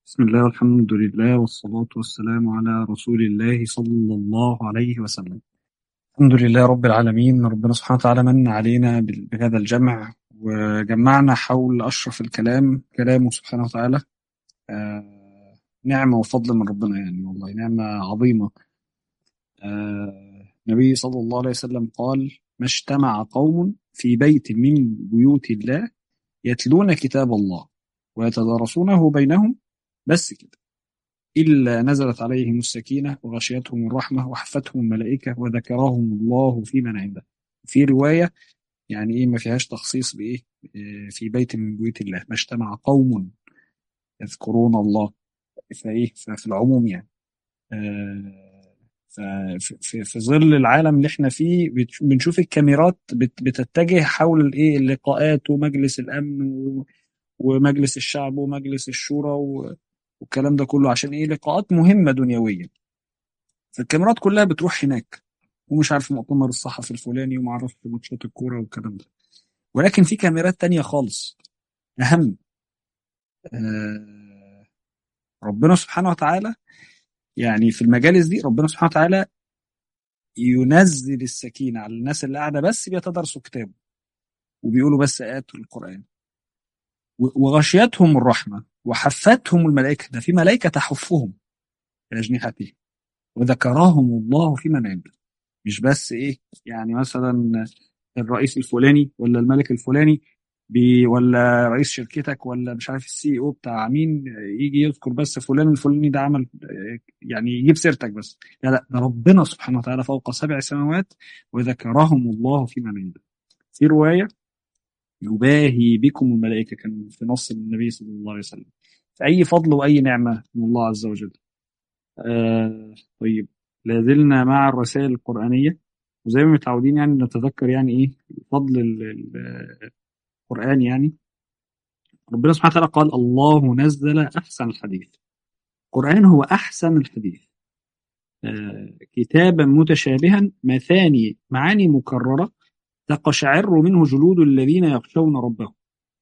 بسم الله والحمد لله والصلاة والسلام على رسول الله صلى الله عليه وسلم الحمد لله رب العالمين ربنا سبحانه وتعالى من علينا بال- بهذا الجمع وجمعنا حول أشرف الكلام كلامه سبحانه وتعالى آه نعمة وفضل من ربنا يعني والله نعمة عظيمة آه النبي صلى الله عليه وسلم قال ما اجتمع قوم في بيت من بيوت الله يتلون كتاب الله ويتدارسونه بينهم بس كده إلا نزلت عليهم السكينة وغشيتهم الرحمة وحفتهم الملائكة وذكرهم الله في من عنده في رواية يعني إيه ما فيهاش تخصيص بإيه إيه، في بيت من بيوت الله ما اجتمع قوم يذكرون الله فإيه ففي العموم يعني آه، ففي في في ظل العالم اللي احنا فيه بتش- بنشوف الكاميرات بت- بتتجه حول الايه اللقاءات ومجلس الامن و- ومجلس الشعب ومجلس الشورى و- والكلام ده كله عشان ايه لقاءات مهمه دنيويه فالكاميرات كلها بتروح هناك ومش عارف مؤتمر الصحفي الفلاني وما اعرفش ماتشات الكوره والكلام ده ولكن في كاميرات تانية خالص اهم آه ربنا سبحانه وتعالى يعني في المجالس دي ربنا سبحانه وتعالى ينزل السكينه على الناس اللي قاعده بس بيتدرسوا كتابه وبيقولوا بس ايات القران و- وغشيتهم الرحمه وحفتهم الملائكه ده في ملائكه تحفهم باجنحتهم وذكرهم الله في من عنده مش بس ايه يعني مثلا الرئيس الفلاني ولا الملك الفلاني بي ولا رئيس شركتك ولا مش عارف السي او بتاع مين يجي يذكر بس فلان الفلاني ده عمل يعني يجيب سيرتك بس لا لا ده ربنا سبحانه وتعالى فوق سبع سماوات وذكرهم الله في من عنده في روايه يباهي بكم الملائكه كان في نص النبي صلى الله عليه وسلم فاي فضل واي نعمه من الله عز وجل آه طيب لازلنا مع الرسائل القرآنية وزي ما متعودين يعني نتذكر يعني ايه فضل ال- ال- القرآن يعني ربنا سبحانه وتعالى قال الله نزل أحسن الحديث القرآن هو أحسن الحديث آه كتابا متشابها مثاني معاني مكررة تقشعر منه جلود الذين يخشون ربهم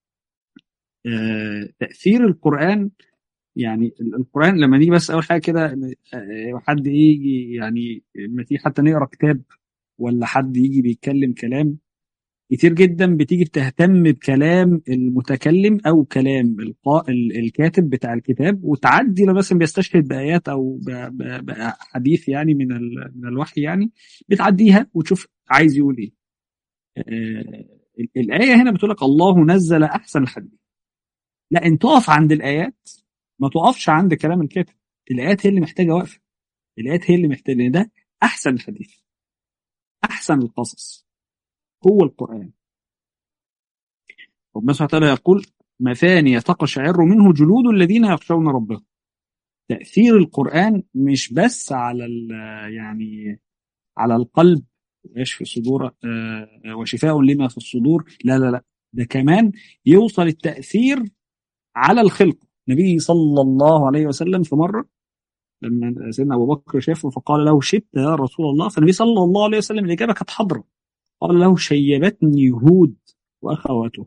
آه تأثير القرآن يعني ال- القرآن لما نيجي بس أول حاجة كده آه، حد يجي يعني لما تيجي حتى نقرا كتاب ولا حد يجي بيتكلم كلام كتير جدا بتيجي بتهتم بكلام المتكلم او كلام القاء ال- الكاتب بتاع الكتاب وتعدي لو مثلا بيستشهد بايات او ب- ب- بحديث يعني من ال- من الوحي يعني بتعديها وتشوف عايز يقول ايه آه، ال- الايه هنا بتقول لك الله نزل احسن الحديث لا انت تقف عند الايات ما تقفش عند كلام الكاتب الايات هي اللي محتاجه وقفه الايات هي اللي محتاجه لأن ده احسن الحديث احسن القصص هو القران ربنا سبحانه وتعالى يقول مثاني تقشعر منه جلود الذين يخشون ربهم تأثير القرآن مش بس على ال- يعني على القلب ويشفي صدور آه، وشفاء لما في الصدور لا لا لا ده كمان يوصل التأثير على الخلق النبي صلى الله عليه وسلم في مرة لما سيدنا أبو بكر شافه فقال له شبت يا رسول الله فالنبي صلى الله عليه وسلم الإجابة كانت حاضرة قال له شيبتني هود وأخواته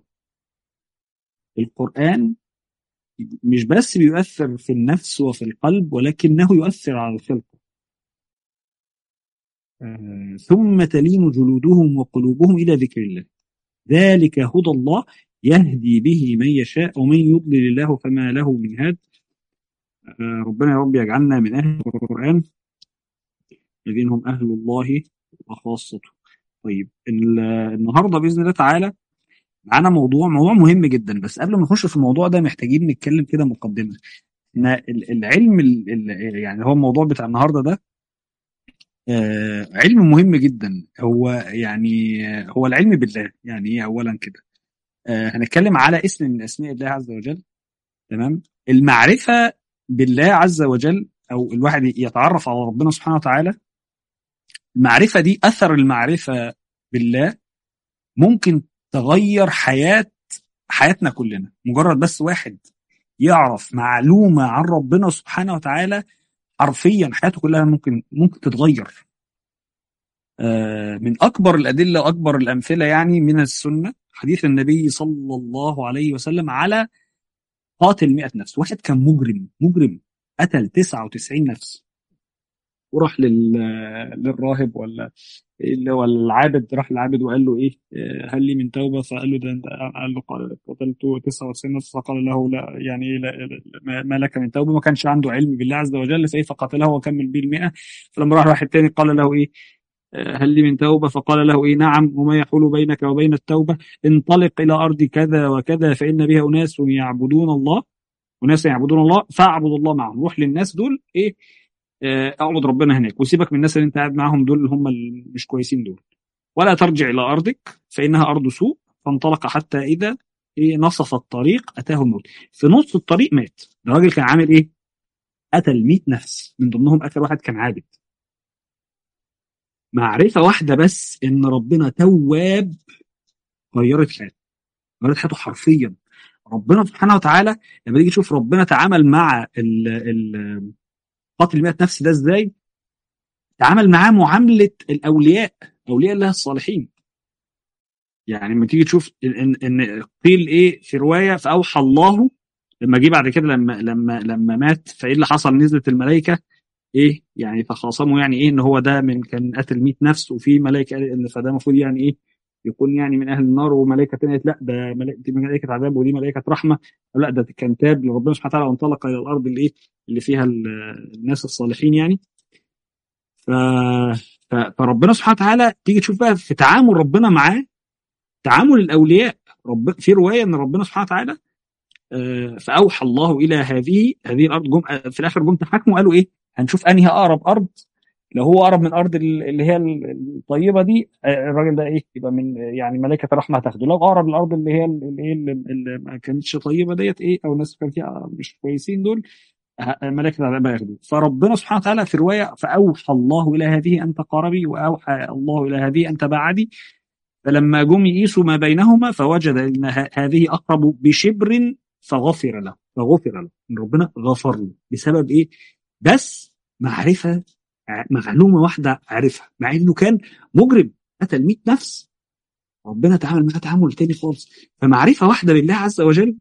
القرآن مش بس بيؤثر في النفس وفي القلب ولكنه يؤثر على الخلق آه، ثم تلين جلودهم وقلوبهم إلى ذكر الله ذلك هدى الله يهدي به من يشاء ومن يضلل الله فما له من هاد آه، ربنا يا رب يجعلنا من أهل القرآن الذين هم أهل الله وخاصته طيب ال- النهارده بإذن الله تعالى معانا موضوع موضوع مهم جدا بس قبل ما نخش في الموضوع ده محتاجين نتكلم كده مقدمة إن ال- العلم ال- ال- يعني هو الموضوع بتاع النهارده ده آه، علم مهم جدا هو يعني آه، هو العلم بالله يعني ايه اولا كده آه، هنتكلم على اسم من اسماء الله عز وجل تمام المعرفه بالله عز وجل او الواحد يتعرف على ربنا سبحانه وتعالى المعرفه دي اثر المعرفه بالله ممكن تغير حياه حياتنا كلنا مجرد بس واحد يعرف معلومه عن ربنا سبحانه وتعالى حرفيا حياته كلها ممكن ممكن تتغير آه، من اكبر الادله واكبر الامثله يعني من السنه حديث النبي صلى الله عليه وسلم على قاتل 100 نفس واحد كان مجرم مجرم قتل 99 نفس وراح لل... للراهب ولا اللي هو العابد راح للعابد وقال له ايه آه، هل لي من توبه فقال له ده انت قال له قال قتلت 99 نفس فقال له لا يعني ايه لا لا- ما لك من توبه ما كانش عنده علم بالله عز وجل فايه فقتله وكمل به المئة فلما راح واحد تاني قال له ايه آه، هل لي من توبه فقال له ايه نعم وما يحول بينك وبين التوبه انطلق الى ارض كذا وكذا فان بها اناس يعبدون الله وناس يعبدون الله فاعبد الله معهم روح للناس دول ايه آه، اعبد ربنا هناك وسيبك من الناس اللي انت قاعد معاهم دول اللي هم اللي مش كويسين دول ولا ترجع الى ارضك فانها ارض سوء فانطلق حتى اذا ايه نصف الطريق اتاه الموت في نص الطريق مات ده راجل كان عامل ايه قتل 100 نفس من ضمنهم قتل واحد كان عابد معرفه واحده بس ان ربنا تواب غيرت حياته غيرت حياته حرفيا ربنا سبحانه وتعالى لما تيجي تشوف ربنا تعامل مع ال ال قاتل 100 نفس ده ازاي تعامل معاه معامله الاولياء اولياء الله الصالحين يعني لما تيجي تشوف ان ان قيل ايه في روايه فاوحى الله لما جه بعد كده لما لما لما مات فايه اللي حصل نزلت الملائكه ايه يعني فخاصموا يعني ايه ان هو ده من كان قتل 100 نفس وفي ملائكه قال ان فده المفروض يعني ايه يكون يعني من اهل النار وملائكه ثانيه قالت لا ده ملائكه دي ملائكه عذاب ودي ملائكه رحمه لا ده كان تاب لربنا سبحانه وتعالى وانطلق الى الارض اللي ايه اللي فيها ال- الناس الصالحين يعني ف... ف... فربنا سبحانه وتعالى تيجي تشوف بقى في تعامل ربنا معاه تعامل الاولياء رب في روايه ان ربنا سبحانه وتعالى آه، فاوحى الله الى هذه هذه الارض جم آه، في الاخر جم تحاكموا قالوا ايه هنشوف انهي اقرب ارض لو هو اقرب من ارض ال- اللي هي ال- الطيبه دي آه، الراجل ده ايه يبقى من يعني ملائكه الرحمه هتاخده لو اقرب الارض اللي هي ال- اللي هي اللي اللي ما كانتش طيبه ديت ايه او الناس كان فيها مش كويسين دول ه- ملائكه العذاب هياخدوه فربنا سبحانه وتعالى في روايه فاوحى الله الى هذه ان تقاربي واوحى الله الى هذه ان تباعدي فلما جم يقيسوا ما بينهما فوجد ان ه- هذه اقرب بشبر فغفر له فغفر له ان ربنا غفر له بسبب ايه؟ بس معرفه ع- معلومه واحده عرفها مع انه كان مجرم قتل 100 نفس ربنا تعامل معاه تعامل تاني خالص فمعرفه واحده بالله عز وجل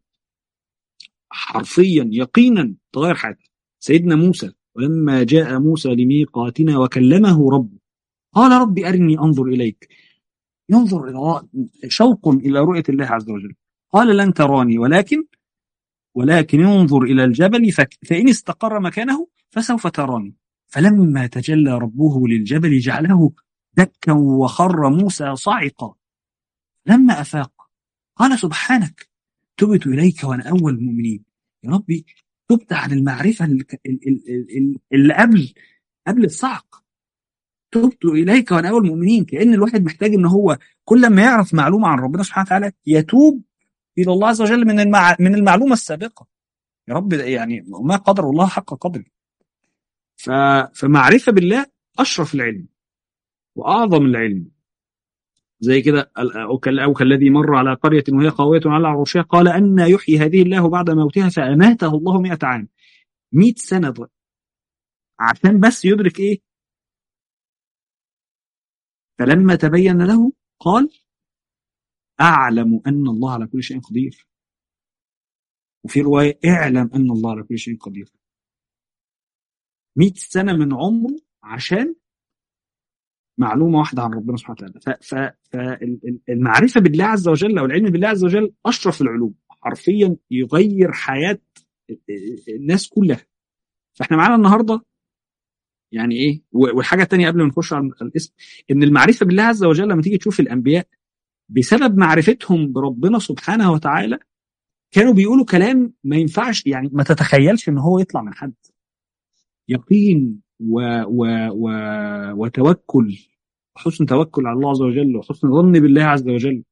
حرفيا يقينا تغير حياته سيدنا موسى ولما جاء موسى لميقاتنا وكلمه ربه قال رب ارني انظر اليك ينظر الى الله شوق الى رؤيه الله عز وجل قال لن تراني ولكن ولكن انظر الى الجبل فك- فان استقر مكانه فسوف تراني فلما تجلى ربه للجبل جعله دكا وخر موسى صعقا لما افاق قال سبحانك تبت اليك وانا اول المؤمنين يا ربي تبت عن المعرفه ال- ال- ال- ال- اللي قبل قبل الصعق تبت اليك وانا اول المؤمنين كان الواحد محتاج ان هو كل ما يعرف معلومه عن ربنا سبحانه وتعالى يتوب الى الله عز وجل من المع... من المعلومه السابقه يا رب ده يعني ما قدر الله حق قدره ف... فمعرفه بالله اشرف العلم واعظم العلم زي كده ال- او كال- أو كالذي مر على قريه وهي خاويه على عروشها قال ان يحيي هذه الله بعد موتها فاماته الله 100 عام 100 سنه ض- عشان بس يدرك ايه فلما تبين له قال اعلم ان الله على كل شيء قدير وفي روايه اعلم ان الله على كل شيء قدير 100 سنه من عمره عشان معلومه واحده عن ربنا سبحانه وتعالى فالمعرفه بالله عز وجل او العلم بالله عز وجل اشرف العلوم حرفيا يغير حياه الناس كلها فاحنا معانا النهارده يعني ايه و- والحاجه الثانيه قبل ما نخش على الاسم ان المعرفه بالله عز وجل لما تيجي تشوف الانبياء بسبب معرفتهم بربنا سبحانه وتعالى كانوا بيقولوا كلام ما ينفعش يعني ما تتخيلش ان هو يطلع من حد يقين و و و وتوكل حسن توكل على الله عز وجل وحسن ظن بالله عز وجل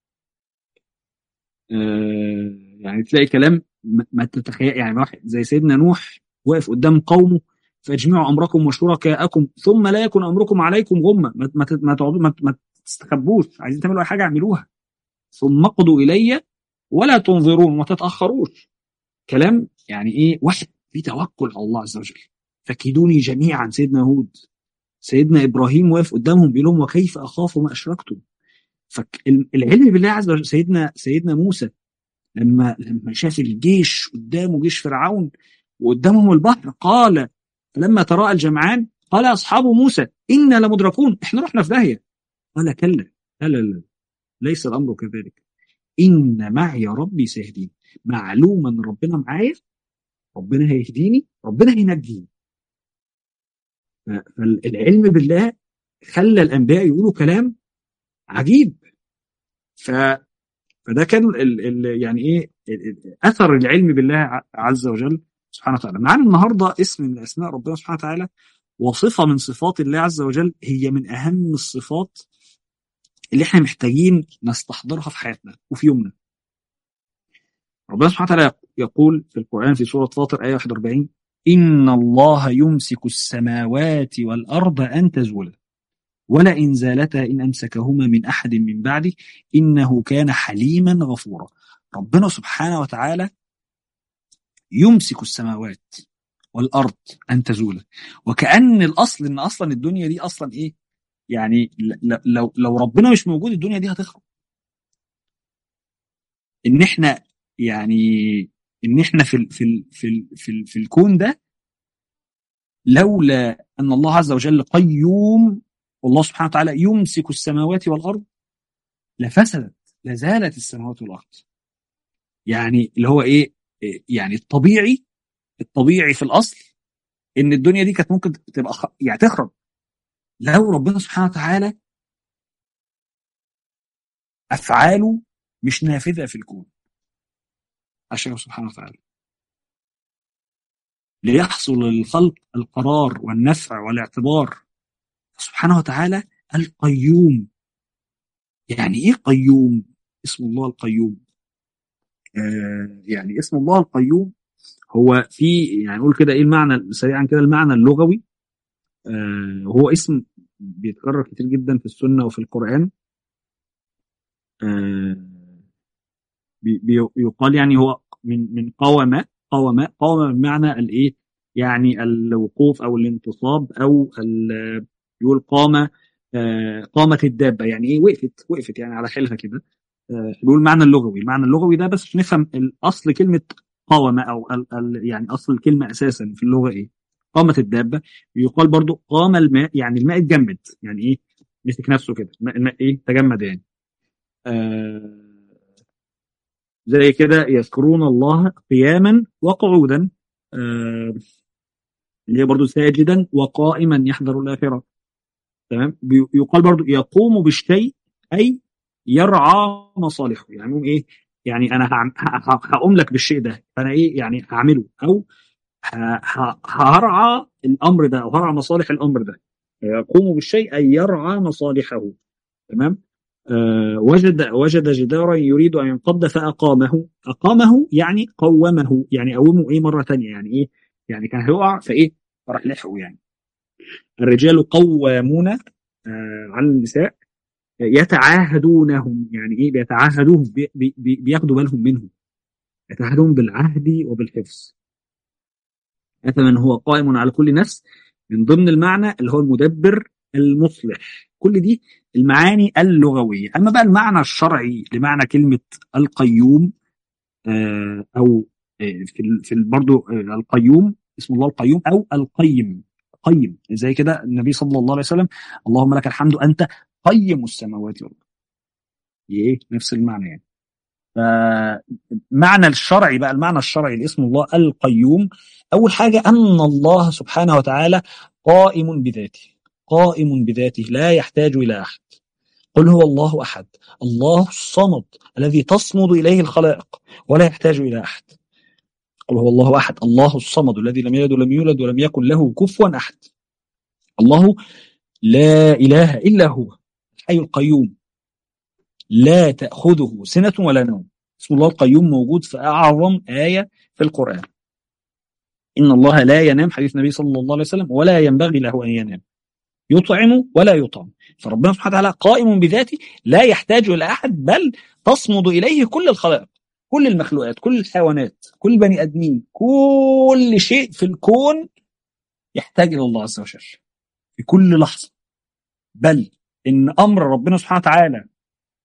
آه يعني تلاقي كلام ما ما تتخيل يعني واحد زي سيدنا نوح واقف قدام قومه فاجمعوا امركم وشركاءكم ثم لا يكن امركم عليكم غمه ما ما ما تقعدوا ما, ما تستخبوش عايزين تعملوا اي حاجه اعملوها ثم اقضوا الي ولا تنظرون وما تتاخروش كلام يعني ايه واحد في توكل على الله عز وجل فكيدوني جميعا سيدنا هود سيدنا ابراهيم واقف قدامهم بيقول لهم وكيف اخاف ما اشركتم فالعلم بالله عز وجل سيدنا سيدنا موسى لما لما شاف الجيش قدامه جيش فرعون وقدامهم البحر قال فلما تراءى الجمعان قال اصحاب موسى انا لمدركون احنا رحنا في داهيه قال كلا لا لا لا ليس الامر كذلك ان معي ربي سيهدين معلوم ان ربنا معايا ربنا هيهديني ربنا هينجيني فالعلم بالله خلى الانبياء يقولوا كلام عجيب ف فده كان ال ال يعني ايه اثر العلم بالله عز وجل سبحانه وتعالى معانا النهارده اسم من اسماء ربنا سبحانه وتعالى وصفه من صفات الله عز وجل هي من اهم الصفات اللي احنا محتاجين نستحضرها في حياتنا وفي يومنا ربنا سبحانه وتعالى يقول في القرآن في سورة فاطر آية 41 إن الله يمسك السماوات والأرض أن تزولا ولئن زالتا إن أمسكهما من أحد من بعده إنه كان حليما غفورا ربنا سبحانه وتعالى يمسك السماوات والأرض أن تزولا وكأن الأصل إن أصلا الدنيا دي أصلا إيه يعني لو لو ربنا مش موجود الدنيا دي هتخرب ان احنا يعني ان احنا في ال في ال في ال في, ال في الكون ده لولا ان الله عز وجل قيوم والله سبحانه وتعالى يمسك السماوات والارض لفسدت لزالت السماوات والارض يعني اللي هو ايه يعني الطبيعي الطبيعي في الاصل ان الدنيا دي كانت ممكن تبقى خ... يعني تخرب لو ربنا سبحانه وتعالى افعاله مش نافذه في الكون عشان سبحانه وتعالى ليحصل للخلق القرار والنفع والاعتبار سبحانه وتعالى القيوم يعني ايه قيوم اسم الله القيوم آه يعني اسم الله القيوم هو في يعني نقول كده ايه المعنى سريعا كده المعنى اللغوي آه هو اسم بيتكرر كتير جدا في السنه وفي القران آه بيقال يعني هو من من قوم قوم قوم بمعنى الايه يعني الوقوف او الانتصاب او يقول قام آه قامت الدابه يعني ايه وقفت وقفت يعني على حيلها كده آه بيقول المعنى اللغوي المعنى اللغوي ده بس نفهم الاصل كلمه قوم او ال ال يعني اصل الكلمه اساسا في اللغه ايه قامت الدابه يقال برضو قام الماء يعني الماء اتجمد يعني ايه مسك نفسه كده الماء, الماء ايه تجمد يعني آه زي كده يذكرون الله قياما وقعودا آه اللي هي برضو ساجدا وقائما يحذر الآخرة تمام يقال برضو يقوم بالشيء أي يرعى مصالحه يعني ايه يعني انا هقوم لك بالشيء ده فانا ايه يعني هعمله او هرعى الامر ده او هرعى مصالح الامر ده يقوم بالشيء اي يرعى مصالحه تمام آه وجد وجد جدارا يريد ان ينقض فاقامه اقامه يعني قومه يعني قومه ايه مره ثانيه يعني ايه يعني كان هيقع فايه فراح لحقه يعني الرجال قوامون آه على النساء يتعاهدونهم يعني ايه بيتعاهدوهم بي بي بياخدوا بالهم منهم يتعاهدون بالعهد وبالحفظ أثمن هو قائم على كل نفس من ضمن المعنى اللي هو المدبر المصلح كل دي المعاني اللغوية أما بقى المعنى الشرعي لمعنى كلمة القيوم آه أو آه في في برضه آه القيوم اسم الله القيوم أو القيم قيم زي كده النبي صلى الله عليه وسلم اللهم لك الحمد أنت قيم السماوات والأرض ايه نفس المعنى يعني فمعنى الشرعي بقى المعنى الشرعي لاسم الله القيوم اول حاجه ان الله سبحانه وتعالى قائم بذاته قائم بذاته لا يحتاج الى احد قل هو الله احد الله الصمد الذي تصمد اليه الخلائق ولا يحتاج الى احد قل هو الله احد الله الصمد الذي لم يلد ولم يولد ولم يكن له كفوا احد الله لا اله الا هو الحي القيوم لا تأخذه سنة ولا نوم اسم الله القيوم موجود في أعظم آية في القرآن إن الله لا ينام حديث النبي صلى الله عليه وسلم ولا ينبغي له أن ينام يطعم ولا يطعم فربنا سبحانه وتعالى قائم بذاته لا يحتاج إلى أحد بل تصمد إليه كل الخلائق كل المخلوقات كل الحيوانات كل بني آدمين كل شيء في الكون يحتاج إلى الله عز وجل في كل لحظة بل إن أمر ربنا سبحانه وتعالى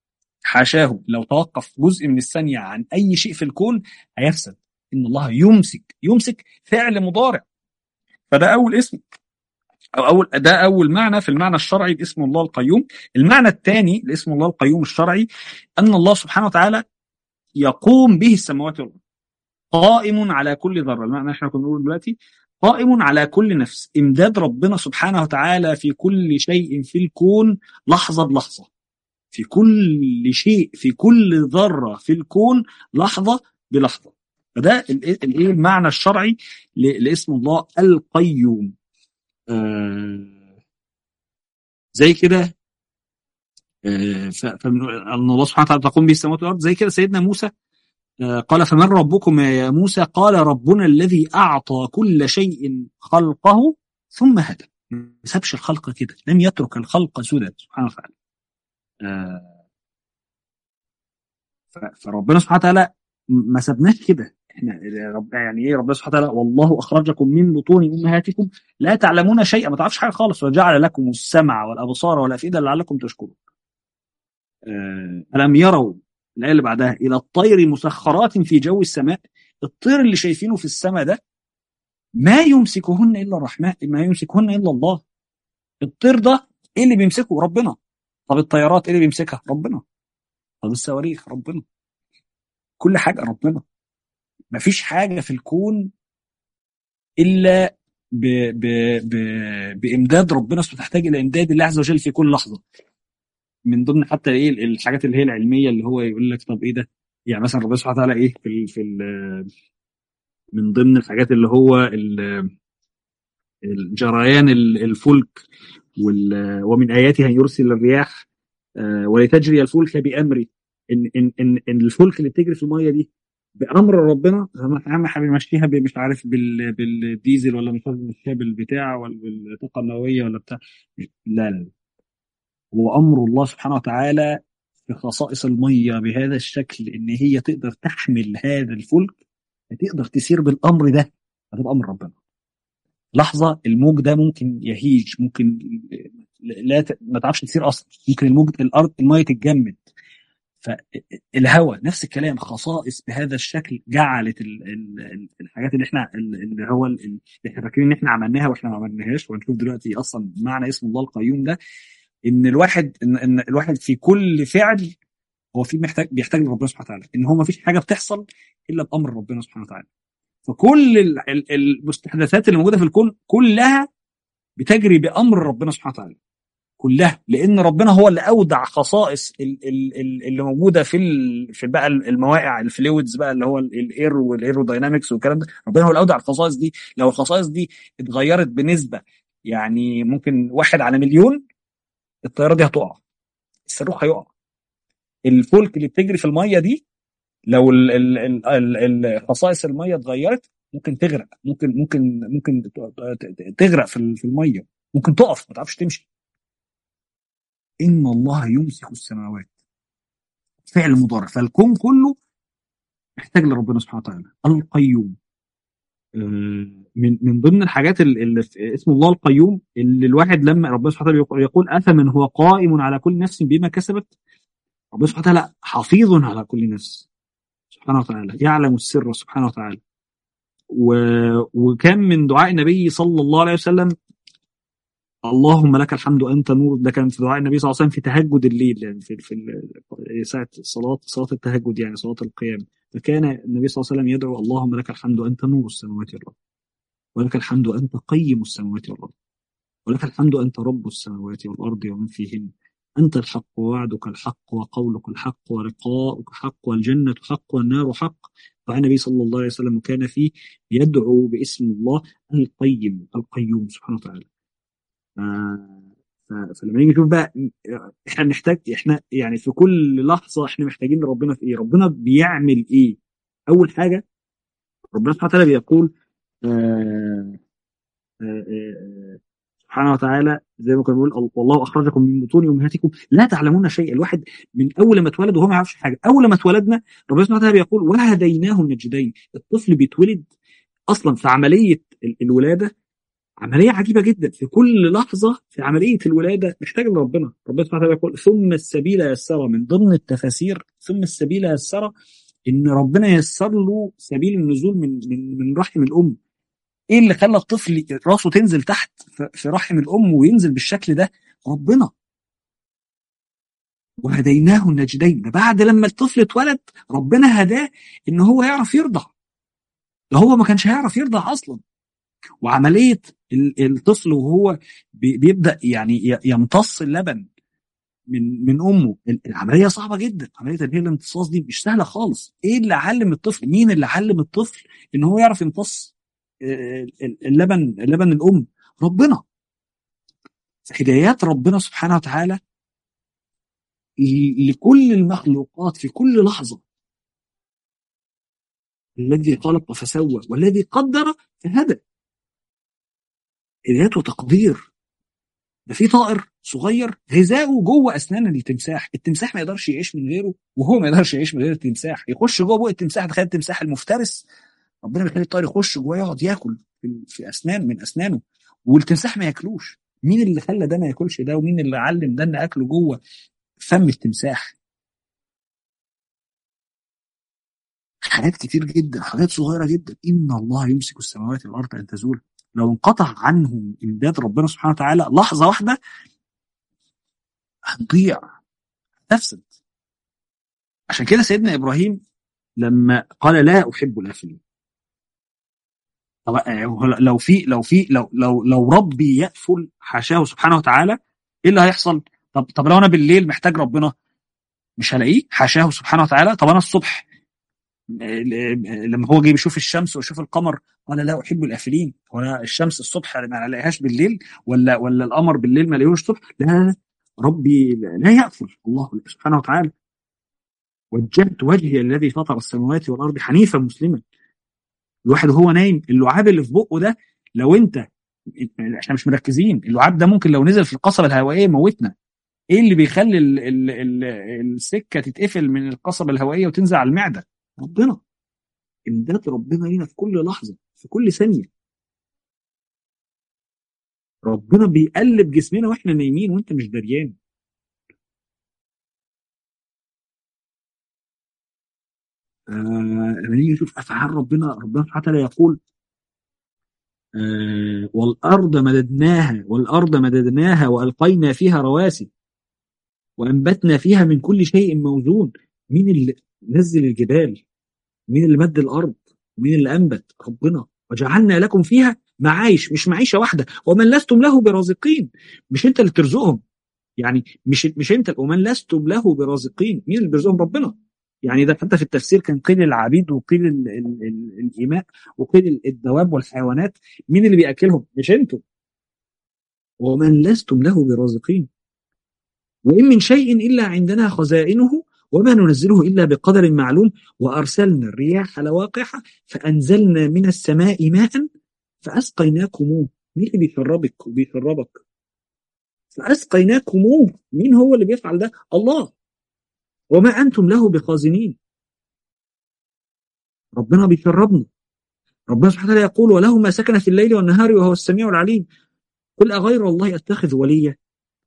حاشاه لو توقف جزء من الثانيه عن اي شيء في الكون هيفسد ان الله يمسك يمسك فعل مضارع فده اول اسم او اول ده اول معنى في المعنى الشرعي لاسم الله القيوم المعنى الثاني لاسم الله القيوم الشرعي ان الله سبحانه وتعالى يقوم به السماوات والارض قائم على كل ذره المعنى اللي احنا كنا بنقوله دلوقتي قائم على كل نفس امداد ربنا سبحانه وتعالى في كل شيء في الكون لحظه بلحظه في كل شيء في كل ذره في الكون لحظه بلحظه فده الايه المعنى الشرعي لاسم الله القيوم آه زي كده آه فان الله سبحانه وتعالى تقوم به السماوات والارض زي كده سيدنا موسى آه قال فمن ربكم يا موسى قال ربنا الذي اعطى كل شيء خلقه ثم هدى ما سابش الخلق كده لم يترك الخلق سدى سبحانه وتعالى فربنا سبحانه وتعالى ما سابناش كده احنا رب يعني ايه ربنا سبحانه وتعالى والله اخرجكم من بطون امهاتكم لا تعلمون شيئا ما تعرفش حاجه خالص وجعل لكم السمع والابصار والافئده لعلكم تشكرون. أه الم يروا الايه اللي بعدها الى الطير مسخرات في جو السماء الطير اللي شايفينه في السماء ده ما يمسكهن الا الرحمن ما يمسكهن الا الله. الطير ده ايه اللي بيمسكه؟ ربنا. طب الطيارات ايه اللي بيمسكها؟ ربنا. طب الصواريخ ربنا. كل حاجه ربنا. مفيش حاجه في الكون الا ب ب ب بامداد ربنا تحتاج الى امداد الله عز وجل في كل لحظه من ضمن حتى ايه الحاجات اللي هي العلميه اللي هو يقول لك طب ايه ده يعني مثلا ربنا سبحانه وتعالى ايه في ال في ال من ضمن الحاجات اللي هو الجريان الفلك ومن اياته ان يرسل الرياح ولتجري الفلك بامره ان ان ان, إن الفلك اللي بتجري في الميه دي بامر ربنا يا عم هنمشيها مش عارف بال... بالديزل ولا مش عارف نمشيها بالبتاع ولا بالطاقه النوويه ولا بتاع لا لا هو امر الله سبحانه وتعالى في خصائص الميه بهذا الشكل ان هي تقدر تحمل هذا الفلك تقدر تسير بالامر ده هتبقى امر ربنا لحظه الموج ده ممكن يهيج ممكن لا ت... ما تعرفش تسير اصلا ممكن الموج الارض الميه تتجمد فالهواء نفس الكلام خصائص بهذا الشكل جعلت ال ال الحاجات اللي احنا اللي هو اللي احنا فاكرين ان احنا عملناها واحنا ما عملناهاش وهنشوف دلوقتي اصلا معنى اسم الله القيوم ده ان الواحد ان, إن الواحد في كل فعل هو في محتاج بيحتاج لربنا سبحانه وتعالى ان هو ما فيش حاجه بتحصل الا بامر ربنا سبحانه وتعالى فكل المستحدثات اللي موجوده في الكون كلها بتجري بامر ربنا سبحانه وتعالى كلها لان ربنا هو اللي اودع خصائص اللي موجوده في في بقى المواقع الفلويدز بقى اللي هو الاير والايروداينامكس والكلام ده ربنا هو اللي اودع الخصائص دي لو الخصائص دي اتغيرت بنسبه يعني ممكن واحد على مليون الطياره دي هتقع الصاروخ هيقع الفولك اللي بتجري في الميه دي لو خصائص الميه اتغيرت ممكن تغرق ممكن ممكن ممكن تغرق في الميه ممكن تقف ما تعرفش تمشي ان الله يمسك السماوات فعل مضارع فالكون كله محتاج لربنا سبحانه وتعالى القيوم من من ضمن الحاجات اللي اسم الله القيوم اللي الواحد لما ربنا سبحانه وتعالى يقول افمن هو قائم على كل نفس بما كسبت ربنا سبحانه وتعالى حفيظ على كل نفس سبحانه وتعالى يعلم السر سبحانه وتعالى و... وكان من دعاء النبي صلى الله عليه وسلم اللهم لك الحمد انت نور ده كان في دعاء النبي صلى الله عليه وسلم في تهجد الليل يعني في في ساعه صلاه صلاه التهجد يعني صلاه القيام فكان النبي صلى الله عليه وسلم يدعو اللهم لك الحمد انت نور السماوات والارض ولك الحمد انت قيم السماوات والارض ولك الحمد انت رب السماوات والارض ومن فيهن انت الحق ووعدك الحق وقولك الحق ولقاؤك حق والجنه حق والنار حق دعاء النبي صلى الله عليه وسلم كان فيه يدعو باسم الله القيم القيوم سبحانه وتعالى فلما نيجي نشوف بقى احنا بنحتاج احنا يعني في كل لحظه احنا محتاجين ربنا في ايه؟ ربنا بيعمل ايه؟ اول حاجه ربنا سبحانه وتعالى بيقول آآ آآ سبحانه وتعالى زي ما كان بيقول والله اخرجكم من بطون امهاتكم لا تعلمون شيء الواحد من اول ما اتولد وهو ما يعرفش حاجه اول ما اتولدنا ربنا سبحانه وتعالى بيقول وهديناه النجدين الطفل بيتولد اصلا في عمليه الولاده عمليه عجيبه جدا في كل لحظه في عمليه الولاده محتاج لربنا ربنا سبحانه وتعالى يقول ثم السبيل يسر من ضمن التفاسير ثم السبيل يسر ان ربنا يسر له سبيل النزول من من من رحم الام ايه اللي خلى الطفل راسه تنزل تحت في رحم الام وينزل بالشكل ده ربنا وهديناه النجدين بعد لما الطفل اتولد ربنا هداه ان هو يعرف يرضع ده هو ما كانش هيعرف يرضع اصلا وعمليه الطفل وهو بيبدا يعني يمتص اللبن من من امه العمليه صعبه جدا عمليه تنهي الامتصاص دي مش سهله خالص ايه اللي علم الطفل مين اللي علم الطفل ان هو يعرف يمتص اللبن اللبن الام ربنا هدايات ربنا سبحانه وتعالى لكل المخلوقات في كل لحظه الذي خلق فسوى والذي قدر فهدى هدايات وتقدير ده في طائر صغير غذاؤه جوه اسنان التمساح التمساح ما يقدرش يعيش من غيره وهو ما يقدرش يعيش من غير التمساح يخش جوه بق التمساح تخيل التمساح المفترس ربنا بيخلي الطائر يخش جوه يقعد ياكل في اسنان من اسنانه والتمساح ما ياكلوش مين اللي خلى ده ما ياكلش ده ومين اللي علم ده ان اكله جوه فم التمساح حاجات كتير جدا حاجات صغيره جدا ان الله يمسك السماوات والارض ان تزول لو انقطع عنهم امداد ربنا سبحانه وتعالى لحظه واحده هنضيع هتفسد عشان كده سيدنا ابراهيم لما قال لا احب الافلين طب لو في لو في لو لو لو ربي يقفل حاشاه سبحانه وتعالى ايه اللي هيحصل؟ طب طب لو انا بالليل محتاج ربنا مش هلاقيه حاشاه سبحانه وتعالى طب انا الصبح لما هو جه بيشوف الشمس ويشوف القمر قال لا احب الافلين هو الشمس الصبح ما الاقيهاش بالليل ولا ولا القمر بالليل ما الاقيهوش الصبح لا لا ربي لا يقفل الله سبحانه وتعالى وجهت وجهي الذي فطر السماوات والارض حنيفا مسلما الواحد وهو نايم اللعاب اللي في بقه ده لو انت احنا مش مركزين اللعاب ده ممكن لو نزل في القصبه الهوائيه يموتنا ايه اللي بيخلي ال ال ال السكه تتقفل من القصبه الهوائيه وتنزل على المعده ربنا امداد ربنا لينا في كل لحظه في كل ثانيه ربنا بيقلب جسمنا واحنا نايمين وانت مش دريان آه لما نيجي نشوف افعال ربنا ربنا سبحانه وتعالى يقول آه والارض مددناها والارض مددناها والقينا فيها رواسي وانبتنا فيها من كل شيء موزون مين اللي نزل الجبال مين اللي مد الارض مين اللي انبت ربنا وجعلنا لكم فيها معايش مش معيشه واحده ومن لستم له برازقين مش انت اللي ترزقهم يعني مش مش انت ومن لستم له برازقين مين اللي بيرزقهم ربنا يعني ده حتى في التفسير كان قيل العبيد وقيل ال ال ال الإماء وقيل الدواب والحيوانات مين اللي بيأكلهم مش انتم ومن لستم له برازقين وإن من شيء إلا عندنا خزائنه وما ننزله إلا بقدر معلوم وأرسلنا الرياح لواقح فأنزلنا من السماء ماء فأسقيناكموه مين اللي بيشربك وبيشربك فأسقيناكموه مين هو اللي بيفعل ده الله وما أنتم له بخازنين ربنا بيشربنا ربنا سبحانه وتعالى يقول وله ما سكن في الليل والنهار وهو السميع العليم قل أغير الله أتخذ وليا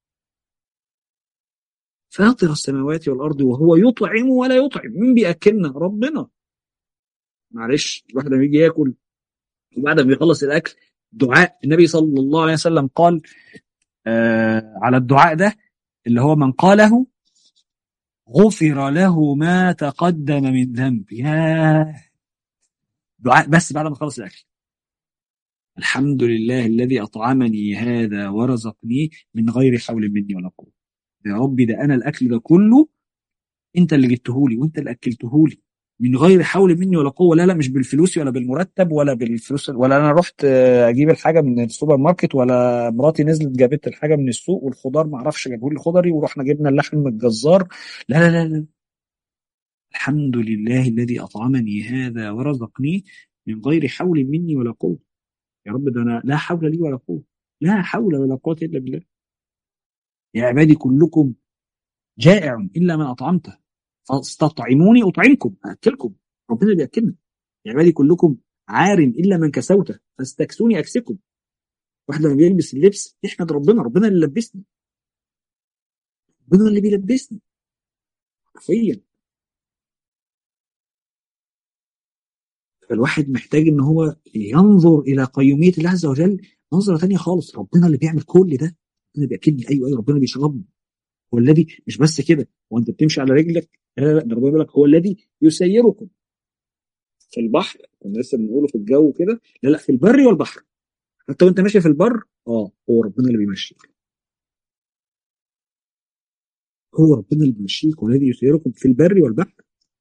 فاطر السماوات والأرض وهو يطعم ولا يطعم مين بيأكلنا ربنا معلش الواحد لما يجي ياكل وبعد ما يخلص الأكل دعاء النبي صلى الله عليه وسلم قال آه على الدعاء ده اللي هو من قاله غفر له ما تقدم من ذنب يا دعاء بس بعد ما خلص الاكل الحمد لله الذي اطعمني هذا ورزقني من غير حول مني ولا قوه يا ربي ده انا الاكل ده كله انت اللي جبته لي وانت اللي اكلته لي من غير حول مني ولا قوه لا لا مش بالفلوس ولا بالمرتب ولا بالفلوس ولا انا رحت اجيب الحاجه من السوبر ماركت ولا مراتي نزلت جابت الحاجه من السوق والخضار ما اعرفش جابوا لي خضري ورحنا جبنا اللحم من الجزار لا لا لا لا الحمد لله الذي اطعمني هذا ورزقني من غير حول مني ولا قوه يا رب ده انا لا حول لي ولا قوه لا حول ولا قوه الا بالله يا عبادي كلكم جائع الا من اطعمته فاستطعموني اطعمكم اكلكم ربنا بياكلنا يا عبادي كلكم عار الا من كسوته فاستكسوني اكسكم واحد لما بيلبس اللبس يحمد ربنا ربنا اللي لبسني ربنا اللي بيلبسني حرفيا فالواحد محتاج ان هو ينظر الى قيوميه الله عز وجل نظره ثانيه خالص ربنا اللي بيعمل كل ده ربنا اللي بياكلني ايوه ايوه ربنا بيشربني هو الذي مش بس كده هو انت بتمشي على رجلك لا لا لا ده ربنا بيقول لك هو الذي يسيركم في البحر كنا لسه بنقوله في الجو كده لا لا في البر والبحر حتى وانت ماشي في البر اه هو ربنا اللي بيمشيك هو ربنا اللي بيمشيك والذي يسيركم في البر والبحر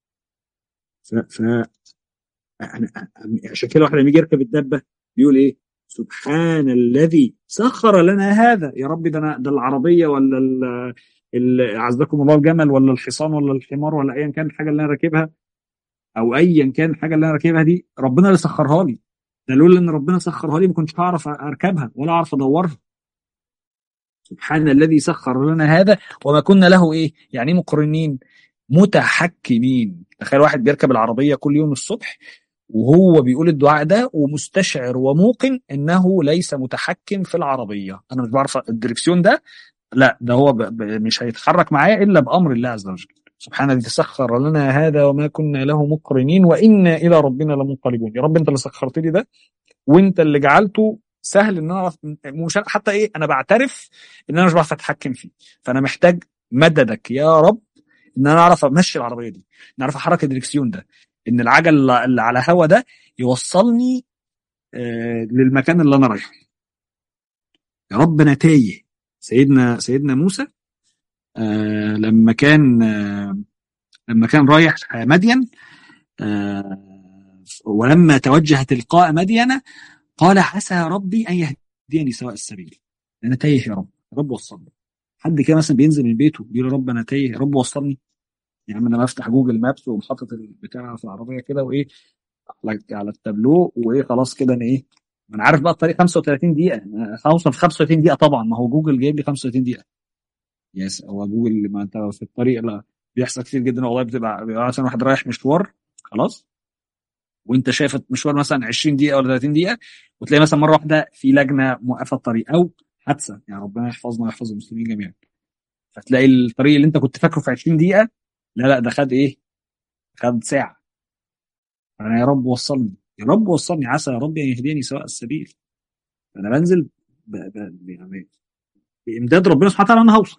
ف, ف... أنا... عشان كده واحد لما يجي يركب الدبه بيقول ايه؟ سبحان الذي سخر لنا هذا يا رب ده انا ده العربيه ولا ال... ال... عزكم الله الجمل ولا الحصان ولا الحمار ولا ايا كان الحاجه اللي انا راكبها او ايا كان الحاجه اللي انا راكبها دي ربنا اللي سخرها لي ده لولا ان ربنا سخرها لي ما كنتش هعرف اركبها ولا اعرف ادورها سبحان الذي سخر لنا هذا وما كنا له ايه يعني مقرنين متحكمين تخيل واحد بيركب العربيه كل يوم الصبح وهو بيقول الدعاء ده ومستشعر وموقن انه ليس متحكم في العربيه انا مش بعرف الدركسيون ده لا ده هو ب... ب... مش هيتحرك معايا الا بامر الله عز وجل سبحان الذي سخر لنا هذا وما كنا له مقرنين وانا الى ربنا لمنقلبون يا رب انت اللي سخرت لي ده وانت اللي جعلته سهل ان انا مش حتى ايه انا بعترف ان انا مش بعرف اتحكم فيه فانا محتاج مددك يا رب ان انا اعرف امشي العربيه دي ان اعرف احرك الدركسيون ده ان العجل اللي على هوا ده يوصلني آه للمكان اللي انا رايحه يا رب انا تايه سيدنا سيدنا موسى آه لما كان آه لما كان رايح مدين آه ولما توجه تلقاء مدين قال عسى ربي ان يهديني سواء السبيل انا تايه يا رب يا رب وصلني حد كده مثلا بينزل من بيته بيقول يا رب انا تايه يا رب وصلني يا عم انا بفتح جوجل مابس وحاطط البتاع في العربيه كده وايه على على التابلو وايه خلاص كده انا ايه انا عارف بقى الطريق 35 دقيقه هوصل في 35 دقيقه طبعا ما هو جوجل جايب لي 35 دقيقه يس هو جوجل ما انت في الطريق لا بيحصل كتير جدا والله بتبقى بيبقى مثلا واحد رايح مشوار خلاص وانت شايف المشوار مثلا 20 دقيقه ولا 30 دقيقه وتلاقي مثلا مره واحده في لجنه موقفه الطريق او حادثه يعني ربنا يحفظنا ويحفظ المسلمين جميعا فتلاقي الطريق اللي انت كنت فاكره في 20 دقيقه لا لا ده خد ايه؟ خد ساعه انا يا رب وصلني يا رب وصلني عسى يا رب ان يهديني سواء السبيل انا بنزل ب... ب... يعني بامداد ربنا سبحانه وتعالى انا هوصل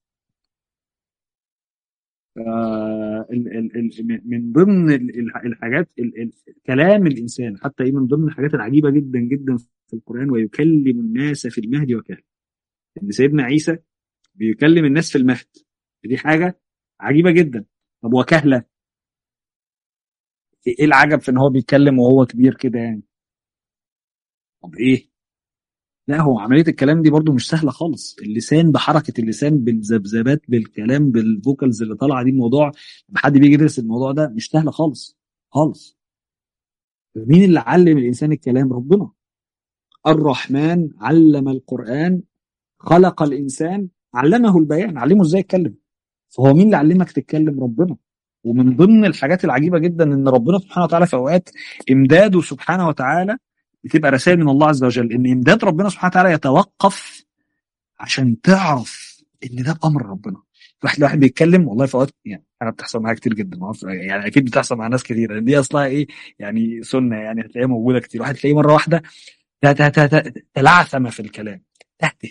آه ال ال ال من ضمن الحاجات كلام الانسان حتى ايه من ضمن الحاجات العجيبه جدا جدا في القران ويكلم الناس في المهد وكهلا ان سيدنا عيسى بيكلم الناس في المهد دي حاجه عجيبه جدا طب وكهله ايه العجب في ان هو بيتكلم وهو كبير كده يعني طب ايه لا هو عمليه الكلام دي برضو مش سهله خالص اللسان بحركه اللسان بالذبذبات بالكلام بالفوكالز اللي طالعه دي الموضوع لما حد بيجي يدرس الموضوع ده مش سهل خالص خالص مين اللي علم الانسان الكلام ربنا الرحمن علم القران خلق الانسان علمه البيان علمه ازاي يتكلم فهو مين اللي علمك تتكلم ربنا ومن ضمن الحاجات العجيبه جدا ان ربنا سبحانه وتعالى في اوقات امداده سبحانه وتعالى بتبقى رسائل من الله عز وجل ان امداد ربنا سبحانه وتعالى يتوقف عشان تعرف ان ده بامر ربنا واحد واحد بيتكلم والله في اوقات يعني انا بتحصل معايا كتير جدا يعني اكيد بتحصل مع ناس كتير دي اصلها ايه يعني سنه يعني هتلاقيها موجوده كتير واحد تلاقيه مره واحده تلعثم في الكلام تهته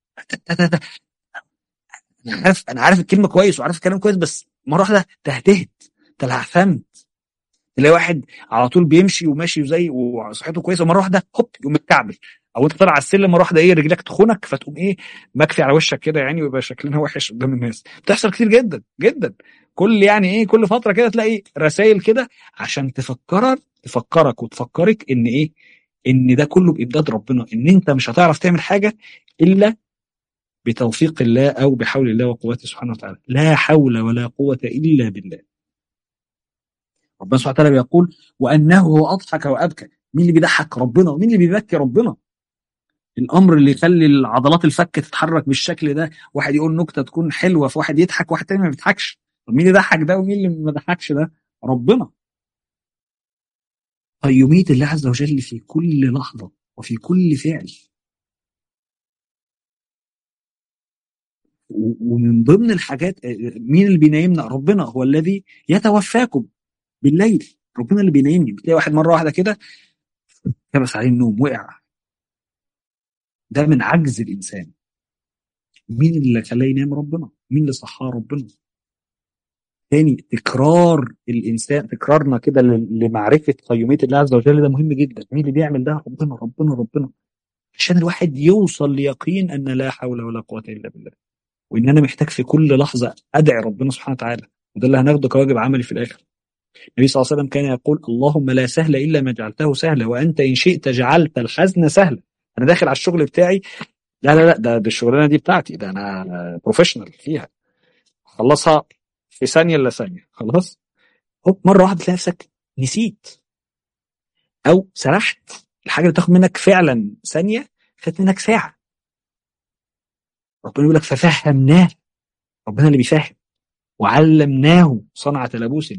انا عارف انا عارف الكلمه كويس وعارف الكلام كويس بس مره واحده تهتهت تلعثمت تلاقي واحد على طول بيمشي وماشي زي وصحته كويسه ومره واحده هوب يقوم متكعبل او انت طالع على السلم مره واحده ايه رجلك تخونك فتقوم ايه مكفي على وشك كده يعني ويبقى شكلنا وحش قدام الناس بتحصل كتير جدا جدا كل يعني ايه كل فتره كده تلاقي رسائل كده عشان تفكرك تفكرك وتفكرك ان ايه ان ده كله بامداد ربنا ان انت مش هتعرف تعمل حاجه الا بتوفيق الله او بحول الله وقوته سبحانه وتعالى لا حول ولا قوه الا بالله ربنا سبحانه وتعالى بيقول وانه هو اضحك وابكى مين اللي بيضحك ربنا ومين اللي بيبكي ربنا الامر اللي يخلي العضلات الفك تتحرك بالشكل ده واحد يقول نكته تكون حلوه في واحد يضحك واحد تاني ما بيضحكش طب مين اللي ضحك ده ومين اللي ما ضحكش ده ربنا قيوميه الله عز وجل في كل لحظه وفي كل فعل ومن ضمن الحاجات مين اللي بينيمنا ربنا هو الذي يتوفاكم بالليل ربنا اللي بينيمني بتلاقي واحد مره واحده كده كبس عليه النوم وقع ده من عجز الانسان مين اللي خلاه ينام ربنا مين اللي صحاه ربنا تاني تكرار الانسان تكرارنا كده لمعرفه قيوميه الله عز وجل ده مهم جدا مين اللي بيعمل ده ربنا ربنا ربنا عشان الواحد يوصل ليقين ان لا حول ولا قوه الا بالله وان انا محتاج في كل لحظه ادعي ربنا سبحانه وتعالى وده اللي هناخده كواجب عملي في الاخر النبي صلى الله عليه وسلم كان يقول اللهم لا سهل الا ما جعلته سهلا وانت ان شئت جعلت الحزن سهلا انا داخل على الشغل بتاعي لا لا لا ده, ده الشغلانه دي بتاعتي ده انا بروفيشنال فيها خلصها في ثانيه الا ثانيه خلاص هوب مره واحده تلاقي نفسك نسيت او سرحت الحاجه اللي تاخد منك فعلا ثانيه خدت منك ساعه ربنا يقول لك ففهمناه ربنا اللي بيفهم وعلمناه صنعة لبوس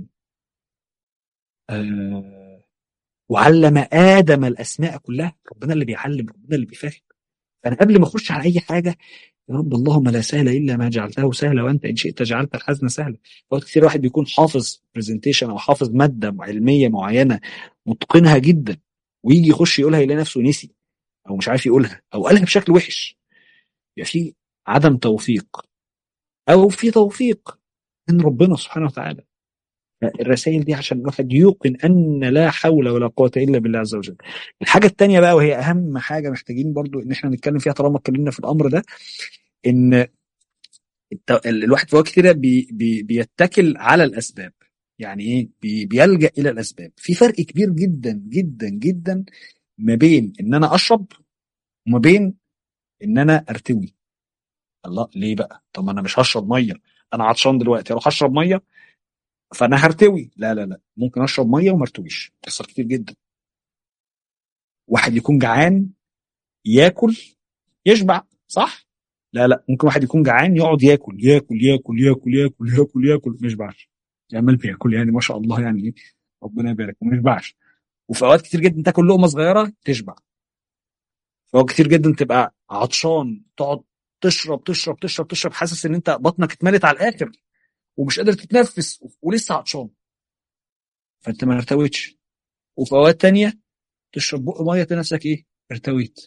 آه وعلم آدم الأسماء كلها ربنا اللي بيعلم ربنا اللي بيفهم فأنا قبل ما أخش على أي حاجة يا رب اللهم لا سهل إلا ما جعلته سهلا وأنت إن شئت جعلت الحزن سهلا وقت كتير واحد بيكون حافظ برزنتيشن أو حافظ مادة علمية معينة متقنها جدا ويجي يخش يقولها يلاقي نفسه نسي أو مش عارف يقولها أو قالها بشكل وحش يبقى في عدم توفيق أو في توفيق من ربنا سبحانه وتعالى الرسائل دي عشان الواحد يوقن ان لا حول ولا قوه الا بالله عز وجل. الحاجه الثانيه بقى وهي اهم حاجه محتاجين برضو ان احنا نتكلم فيها طالما اتكلمنا في الامر ده ان الواحد في وقت كده بي بي بيتكل على الاسباب. يعني ايه؟ بي بيلجا الى الاسباب. في فرق كبير جدا جدا جدا ما بين ان انا اشرب وما بين ان انا ارتوي. الله ليه بقى؟ طب انا مش هشرب ميه انا عطشان دلوقتي اروح اشرب ميه فانا هرتوي لا لا لا ممكن اشرب ميه وما ارتويش بتحصل كتير جدا واحد يكون جعان ياكل يشبع صح لا لا ممكن واحد يكون جعان يقعد ياكل ياكل ياكل ياكل ياكل ياكل ياكل ما يشبعش يعمل بياكل يعني ما شاء الله يعني ايه ربنا يبارك وما يشبعش وفي اوقات كتير جدا تاكل لقمه صغيره تشبع في اوقات كتير جدا تبقى عطشان تقعد تشرب تشرب تشرب تشرب حاسس ان انت بطنك اتملت على الاخر ومش قادر تتنفس ولسه عطشان فانت ما ارتويتش وفي اوقات تانية تشرب بق ميه تلاقي نفسك ايه ارتويت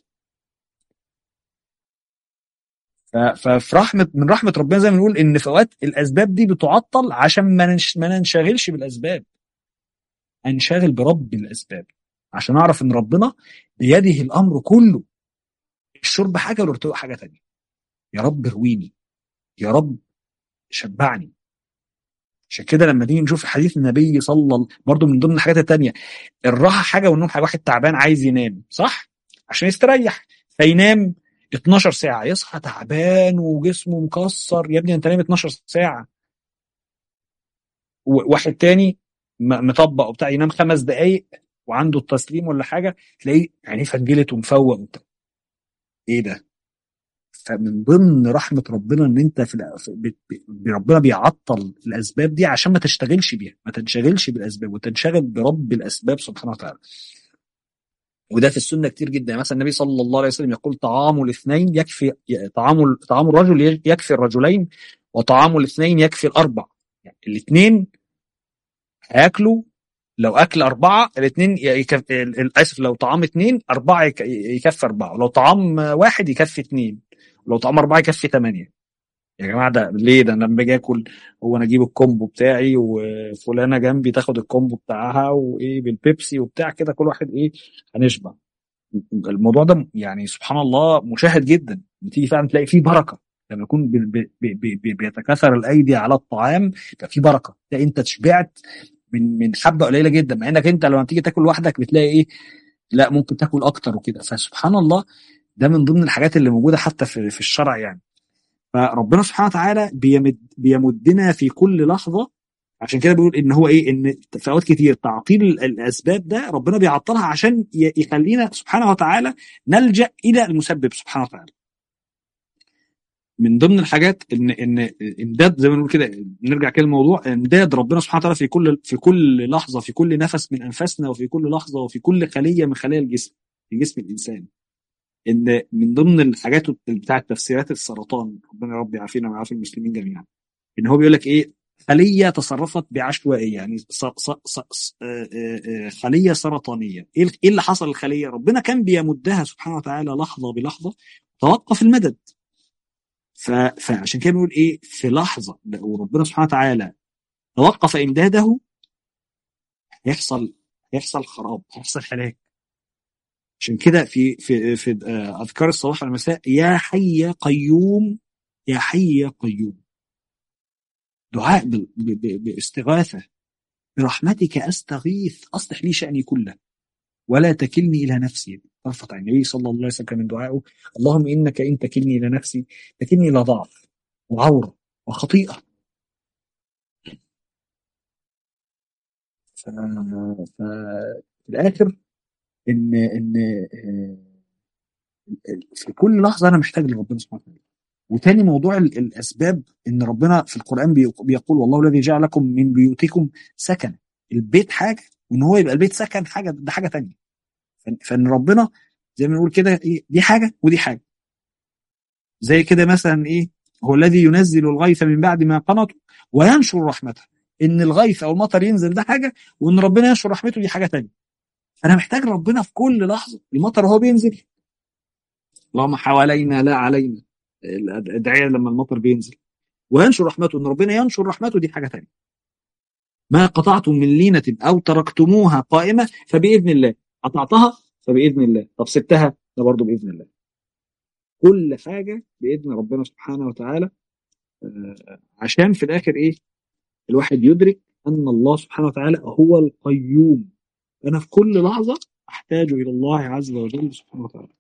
ففي رحمه من رحمه ربنا زي ما بنقول ان في اوقات الاسباب دي بتعطل عشان ما ما ننشغلش بالاسباب انشغل برب الاسباب عشان اعرف ان ربنا بيده الامر كله الشرب حاجه والارتواء حاجه تانية يا رب ارويني يا رب شبعني عشان كده لما نيجي نشوف حديث النبي صلى الله برضه من ضمن الحاجات التانية الراحة حاجة والنوم حاجة واحد تعبان عايز ينام صح؟ عشان يستريح فينام 12 ساعة يصحى تعبان وجسمه مكسر يا ابني انت نايم 12 ساعة واحد تاني مطبق وبتاع ينام خمس دقايق وعنده التسليم ولا حاجة تلاقيه عينيه فجلت ومفوق وبتاع ايه ده؟ فمن ضمن رحمه ربنا ان انت في ربنا بيعطل الاسباب دي عشان ما تشتغلش بيها ما تنشغلش بالاسباب وتنشغل برب الاسباب سبحانه وتعالى وده في السنه كتير جدا يعني مثلا النبي صلى الله عليه وسلم يقول طعام الاثنين يكفي طعام طعام الرجل يكفي الرجلين وطعام الاثنين يكفي الاربع يعني الاثنين هياكلوا لو اكل اربعه الاثنين يكف... اسف لو طعام اثنين اربعه يكفي اربعه ولو طعام واحد يكفي اثنين ولو طعام اربعه يكفي ثمانيه يا جماعه ده ليه ده انا لما باجي اكل هو انا اجيب الكومبو بتاعي وفلانه جنبي تاخد الكومبو بتاعها وايه بالبيبسي وبتاع كده كل واحد ايه هنشبع الموضوع ده يعني سبحان الله مشاهد جدا بتيجي فعلا تلاقي فيه بركه لما يكون بي بي بي بيتكاثر الايدي على الطعام يبقى فيه بركه تلاقي انت شبعت من من حبه قليله جدا مع انك انت لما تيجي تاكل لوحدك بتلاقي ايه لا ممكن تاكل اكتر وكده فسبحان الله ده من ضمن الحاجات اللي موجوده حتى في في الشرع يعني فربنا سبحانه وتعالى بيمد بيمدنا في كل لحظه عشان كده بيقول ان هو ايه ان في اوقات كتير تعطيل الاسباب ده ربنا بيعطلها عشان يخلينا سبحانه وتعالى نلجا الى المسبب سبحانه وتعالى من ضمن الحاجات ان ان امداد زي ما نقول كده نرجع كده للموضوع امداد ربنا سبحانه وتعالى في كل في كل لحظه في كل نفس من انفاسنا وفي كل لحظه وفي كل خليه من خلايا الجسم في جسم الانسان ان من ضمن الحاجات بتاعت تفسيرات السرطان ربنا يا رب يعافينا ويعافي المسلمين جميعا ان هو بيقول لك ايه خليه تصرفت بعشوائيه يعني ص ص ص ص آه، آه، آه، خليه سرطانيه ايه إيه اللي حصل للخليه ربنا كان بيمدها سبحانه وتعالى لحظه بلحظه توقف المدد ف... فعشان كده بيقول ايه في لحظه وربنا سبحانه وتعالى توقف امداده هيحصل هيحصل خراب هيحصل هلاك عشان كده في في في آه، اذكار الصباح والمساء يا حي يا قيوم يا حي يا قيوم دعاء ب- ب- ب- باستغاثه برحمتك استغيث اصلح لي شاني كله ولا تكلني الى نفسي طرفة عين النبي صلى الله عليه وسلم كان من دعائه اللهم انك ان تكلني الى نفسي تكلني الى ضعف وعوره وخطيئه ف... ف... في الاخر ان ان آه، في كل لحظه انا محتاج لربنا سبحانه وتعالى وتاني موضوع ال- الاسباب ان ربنا في القران بي- بيقول والله الذي جعل لكم من بيوتكم سكن البيت حاجه وان هو يبقى البيت سكن حاجه ده حاجه تانية فان فإن ربنا زي ما نقول كده ايه دي حاجه ودي حاجه زي كده مثلا ايه هو الذي ينزل الغيث من بعد ما قنطوا وينشر رحمته ان الغيث او المطر ينزل ده حاجه وان ربنا ينشر رحمته دي حاجه تانية فانا محتاج ربنا في كل لحظه المطر وهو بينزل اللهم حوالينا لا علينا الادعيه لما المطر بينزل وينشر رحمته ان ربنا ينشر رحمته دي حاجه ثانيه ما قطعتم من لينه او تركتموها قائمه فباذن الله قطعتها فباذن الله طب سبتها ده برضه باذن الله كل حاجه باذن ربنا سبحانه وتعالى آه، عشان في الاخر ايه الواحد يدرك ان الله سبحانه وتعالى هو القيوم انا في كل لحظه احتاج الى الله عز وجل سبحانه وتعالى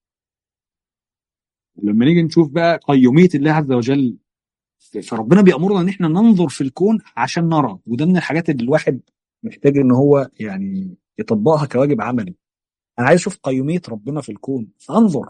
ولما نيجي نشوف بقى قيوميه الله عز وجل فربنا بيأمرنا ان احنا ننظر في الكون عشان نرى وده من الحاجات اللي الواحد محتاج ان هو يعني يطبقها كواجب عملي انا عايز اشوف قيوميه ربنا في الكون فانظر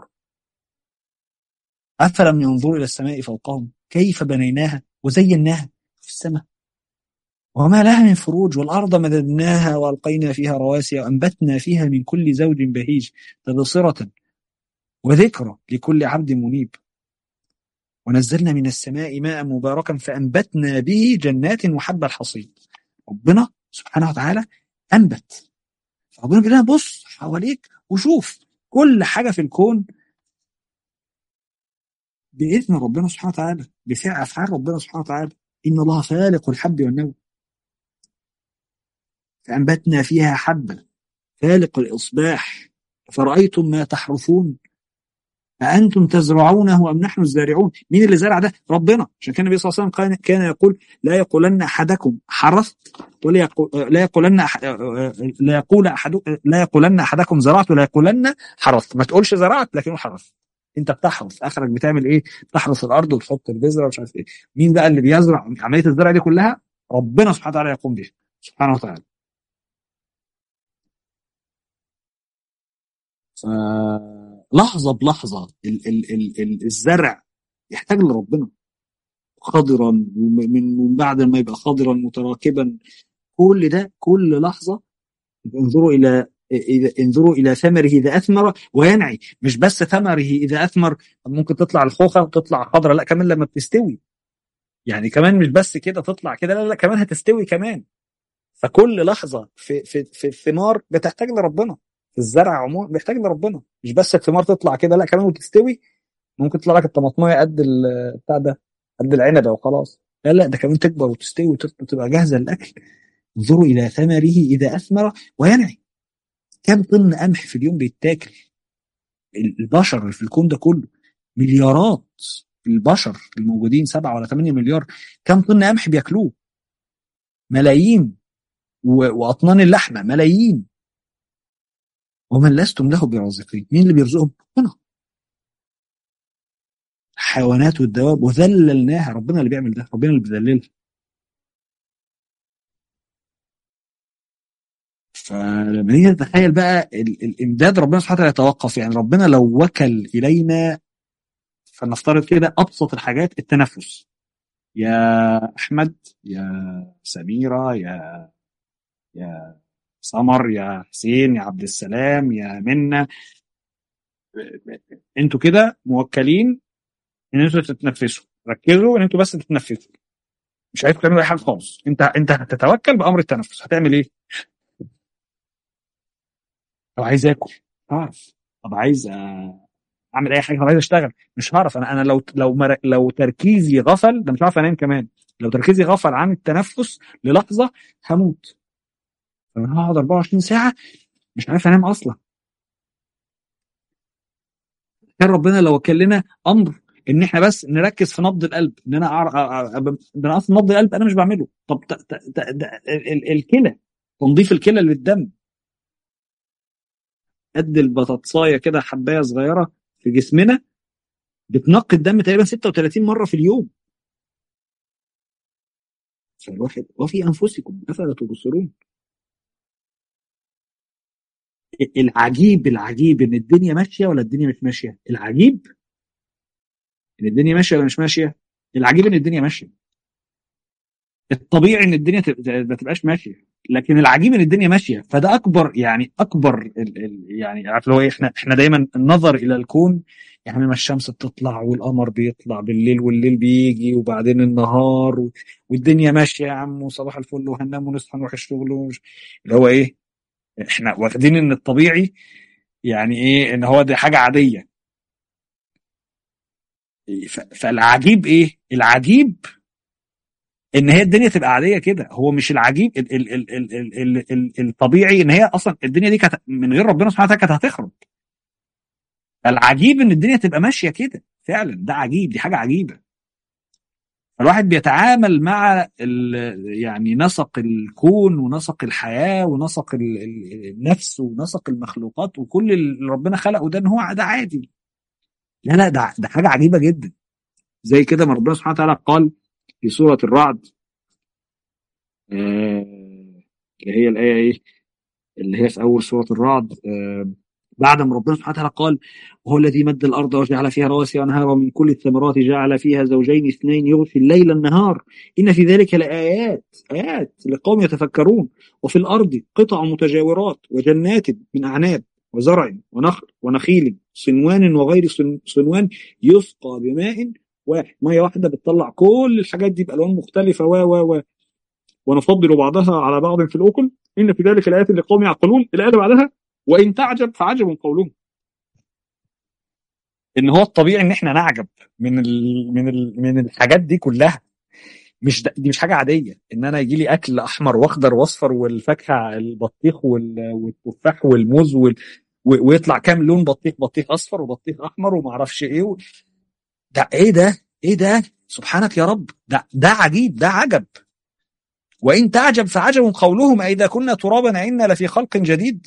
افلم ينظروا الى السماء فوقهم كيف بنيناها وزيناها في السماء وما لها من فروج والارض مددناها والقينا فيها رواسي وانبتنا فيها من كل زوج بهيج تبصره وذكرى لكل عبد منيب ونزلنا من السماء ماء مباركا فأنبتنا به جنات وحب الحصيد ربنا سبحانه وتعالى أنبت ربنا بيقول لنا بص حواليك وشوف كل حاجة في الكون بإذن ربنا سبحانه وتعالى بفعل أفعال ربنا سبحانه وتعالى إن الله فالق الحب والنوى فأنبتنا فيها حبا فالق الإصباح فرأيتم ما تحرثون أأنتم تزرعونه أم نحن الزارعون مين اللي زرع ده ربنا عشان كان النبي صلى الله عليه وسلم كان- كان يقول لا يقولن أحدكم حرثت ولا يقول لا يقولن أح- لا يقول أحد لا يقولن أحدكم زرعت ولا يقولن حرثت ما تقولش زرعت لكنه حرث انت بتحرث اخرك بتعمل ايه بتحرث الارض وتحط البذره ومش عارف ايه مين بقى اللي بيزرع عمليه الزرع دي كلها ربنا سبحانه وتعالى يقوم بها سبحانه وتعالى فلحظة بلحظة ال ال ال ال الزرع يحتاج لربنا خضرا ومن ومن بعد ما يبقى خضرا متراكبا كل ده كل لحظة انظروا إلى إذا انظروا إلى ثمره إذا أثمر وينعي مش بس ثمره إذا أثمر ممكن تطلع الخوخة وتطلع خضرة لا كمان لما بتستوي يعني كمان مش بس كده تطلع كده لا لا كمان هتستوي كمان فكل لحظة في في في الثمار بتحتاج لربنا في الزرع عموما بيحتاج لربنا مش بس الثمار تطلع كده لا كمان وتستوي ممكن تطلع لك الطماطمايه قد ال- بتاع ده قد العنبه وخلاص لا لا ده كمان تكبر وتستوي وتط- وتبقى جاهزه للاكل انظروا الى ثمره اذا اثمر وينعي كم طن قمح في اليوم بيتاكل البشر اللي في الكون ده كله مليارات البشر الموجودين سبعة ولا ثمانية مليار كم طن قمح بياكلوه ملايين و- واطنان اللحمه ملايين ومن لستم له برازقين مين اللي بيرزقهم ربنا الحيوانات والدواب وذللناها ربنا اللي بيعمل ده ربنا اللي بيذللها فلما نيجي نتخيل بقى ال- الامداد ربنا سبحانه وتعالى يتوقف يعني ربنا لو وكل الينا فلنفترض كده ابسط الحاجات التنفس يا احمد يا سميره يا يا سمر يا حسين يا عبد السلام يا منى انتوا كده موكلين ان انتوا تتنفسوا ركزوا ان انتوا بس تتنفسوا مش عايز تعملوا اي حاجه خالص انت انت هتتوكل بامر التنفس هتعمل ايه؟ لو عايز اكل هعرف طب عايز آه، اعمل اي حاجه طب عايز اشتغل مش هعرف انا انا لو لو مر... لو تركيزي غفل ده مش هعرف انام كمان لو تركيزي غفل عن التنفس للحظه هموت فانا هقعد 24 ساعه مش عارف انام اصلا كان ربنا لو وكل لنا امر ان احنا بس نركز في نبض القلب ان انا أعرف ده انا اصلا نبض القلب انا مش بعمله طب ت... ت... ت... ده ال- الكلى تنظيف الكلى للدم قد البطاطسايه كده حبايه صغيره في جسمنا بتنقي الدم تقريبا 36 مره في اليوم فالواحد وفي انفسكم افلا تبصرون العجيب العجيب ان الدنيا ماشيه ولا الدنيا مش ماشيه العجيب ان الدنيا ماشيه ولا مش ماشيه العجيب ان الدنيا ماشيه الطبيعي ان الدنيا تب- ما تبقاش ماشيه لكن العجيب ان الدنيا ماشيه فده اكبر يعني اكبر ال ال يعني عارف اللي هو إيه، احنا احنا دايما النظر الى الكون يعني ما الشمس بتطلع والقمر بيطلع بالليل والليل بيجي وبعدين النهار و- والدنيا ماشيه يا عم وصباح الفل وهننام ونصحى نروح الشغل ومش اللي هو ايه احنا واخدين ان الطبيعي يعني ايه ان هو دي حاجه عاديه ف- فالعجيب ايه العجيب ان هي الدنيا تبقى عاديه كده هو مش العجيب ال ال ال ال ال ال ال الطبيعي ان هي اصلا الدنيا دي كانت من غير ربنا سبحانه وتعالى كانت هتخرب العجيب ان الدنيا تبقى ماشيه كده فعلا ده عجيب دي حاجه عجيبه الواحد بيتعامل مع ال- يعني نسق الكون ونسق الحياه ونسق ال- ال- النفس ونسق المخلوقات وكل اللي ربنا خلقه ده ان هو ده عادي لا لا ده ده حاجه عجيبه جدا زي كده ما ربنا سبحانه وتعالى قال في سوره الرعد آه، اللي هي الايه ايه اللي هي في اول سوره الرعد آه، بعد ما ربنا سبحانه وتعالى قال وهو الذي مد الارض وجعل فيها رواسي وانهارا ومن كل الثمرات جعل فيها زوجين اثنين يغشي الليل النهار ان في ذلك لايات ايات لقوم يتفكرون وفي الارض قطع متجاورات وجنات من اعناب وزرع ونخل ونخيل صنوان وغير صن- صنوان يسقى بماء واحد ميه واحده بتطلع كل الحاجات دي بالوان مختلفه و و و ونفضل بعضها على بعض في الاكل ان في ذلك الايات لقوم يعقلون الايه اللي بعدها وان تعجب فعجب قولهم ان هو الطبيعي ان احنا نعجب من ال من ال من الحاجات دي كلها مش د- دي مش حاجه عاديه ان انا يجي لي اكل احمر واخضر واصفر والفاكهه البطيخ وال- والتفاح والموز وال و- ويطلع كام لون بطيخ بطيخ اصفر وبطيخ احمر وما اعرفش ايه و... ده ايه ده ايه ده سبحانك يا رب ده ده عجيب ده عجب وان تعجب فعجب قولهم أإذا كنا ترابا أئنا لفي خلق جديد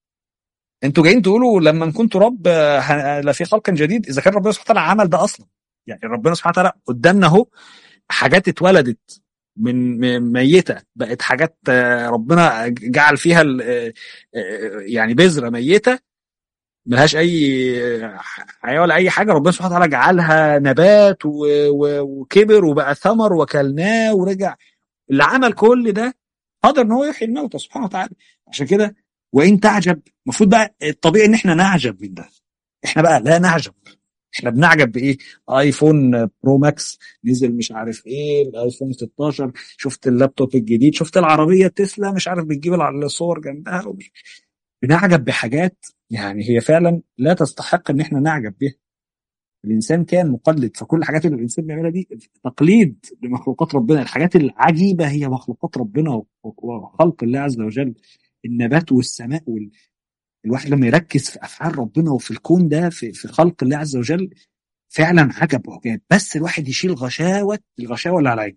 انتوا جايين تقولوا لما نكون تراب آه، ه- لفي خلق جديد اذا كان ربنا سبحانه وتعالى عمل ده اصلا يعني ربنا سبحانه وتعالى قدامنا اهو حاجات اتولدت من م- ميته بقت حاجات آه، ربنا جعل فيها ال- آه، آه، يعني بذره ميته ملهاش اي حياه ولا اي حاجه ربنا سبحانه وتعالى جعلها نبات و- و- وكبر وبقى ثمر وكلناه ورجع اللي عمل كل ده قادر ان هو يحيي الموتى سبحانه وتعالى عشان كده وان تعجب المفروض بقى الطبيعي ان احنا نعجب من ده احنا بقى لا نعجب احنا بنعجب بايه ايفون برو ماكس نزل مش عارف ايه الايفون 16 شفت اللابتوب الجديد شفت العربيه تسلا مش عارف بتجيب الصور جنبها ومش- بنعجب بحاجات يعني هي فعلا لا تستحق ان احنا نعجب بها الانسان كان مقلد فكل الحاجات اللي الانسان بيعملها دي تقليد لمخلوقات ربنا الحاجات العجيبه هي مخلوقات ربنا و- وخلق الله عز وجل النبات والسماء وال... الواحد لما يركز في افعال ربنا وفي الكون ده في, في خلق الله عز وجل فعلا عجب وعجاب بس الواحد يشيل غشاوه الغشاوه اللي على عينه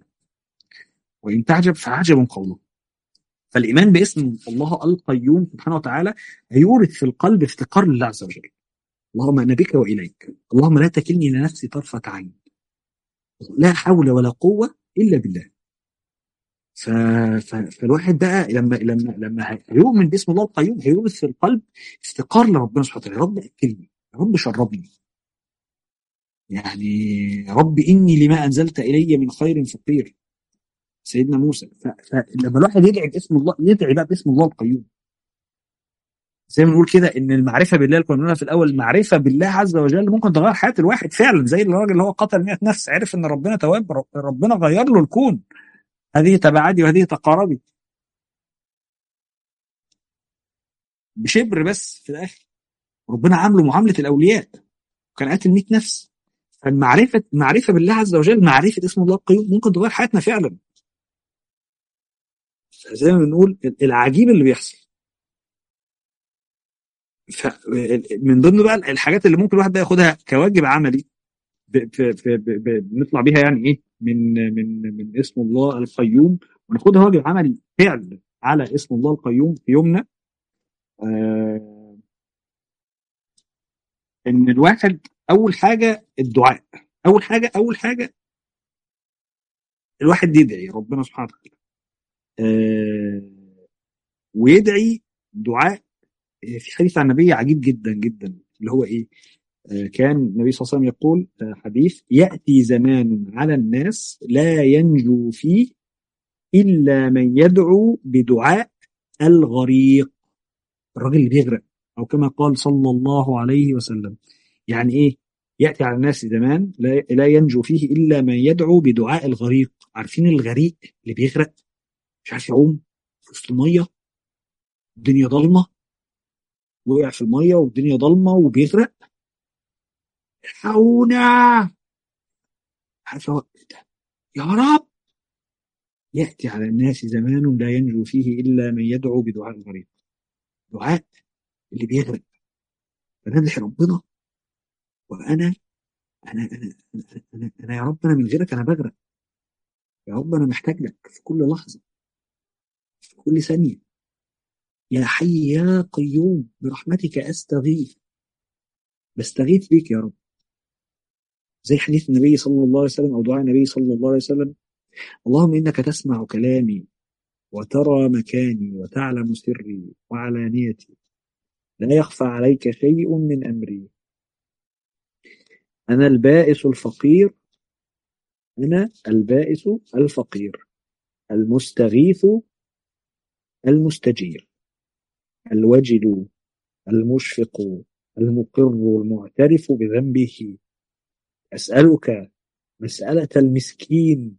وان تعجب فعجب قوله فالايمان باسم الله القيوم سبحانه وتعالى هيورث في القلب افتقار لله عز وجل اللهم انا بك واليك اللهم لا تكلني لنفسي طرفه عين لا حول ولا قوه الا بالله ف... ف... فالواحد بقى لما لما لما هيؤمن باسم الله القيوم هيورث في القلب افتقار لربنا سبحانه وتعالى يا رب اكلني يا رب شربني يعني يا رب اني لما انزلت الي من خير فقير سيدنا موسى ف... فلما الواحد يدعي باسم الله يدعي بقى باسم الله القيوم زي ما بنقول كده ان المعرفه بالله اللي كنا بنقولها في الاول المعرفه بالله عز وجل ممكن تغير حياه الواحد فعلا زي الراجل اللي هو قتل 100 نفس عرف ان ربنا تواب رب- ربنا غير له الكون هذه تبعدي وهذه تقاربي بشبر بس في الاخر ربنا عامله معامله الاولياء كان قاتل 100 نفس فالمعرفه معرفه بالله عز وجل معرفه اسم الله القيوم ممكن تغير حياتنا فعلا زي ما بنقول العجيب اللي بيحصل ف من ضمن بقى الحاجات اللي ممكن الواحد بقى ياخدها كواجب عملي ب... ب... ب... ب... بنطلع بيها يعني ايه من من من اسم الله القيوم وناخدها واجب عملي فعل على اسم الله القيوم في يومنا آه ان الواحد اول حاجه الدعاء اول حاجه اول حاجه الواحد يدعي ربنا سبحانه وتعالى آه ويدعي دعاء في حديث عن النبي عجيب جدا جدا اللي هو ايه آه كان النبي صلى الله عليه وسلم يقول آه حديث ياتي زمان على الناس لا ينجو فيه الا من يدعو بدعاء الغريق الراجل اللي بيغرق او كما قال صلى الله عليه وسلم يعني ايه ياتي على الناس زمان لا, لا ينجو فيه الا من يدعو بدعاء الغريق عارفين الغريق اللي بيغرق مش عارف يعوم في وسط الميه الدنيا ضلمه وقع في الميه والدنيا ضلمه وبيغرق الحقونا عارف هو يا رب ياتي على الناس زمان لا ينجو فيه الا من يدعو بدعاء الغريق دعاء اللي بيغرق فندعي ربنا وانا انا انا انا, أنا, أنا يا رب انا من غيرك انا بغرق يا رب انا محتاج لك في كل لحظه في كل ثانيه يا حي يا قيوم برحمتك استغيث بستغيث بيك يا رب زي حديث النبي صلى الله عليه وسلم او دعاء النبي صلى الله عليه وسلم اللهم انك تسمع كلامي وترى مكاني وتعلم سري وعلانيتي لا يخفى عليك شيء من امري انا البائس الفقير انا البائس الفقير المستغيث المستجير الوجل المشفق المقر المعترف بذنبه أسألك مسألة المسكين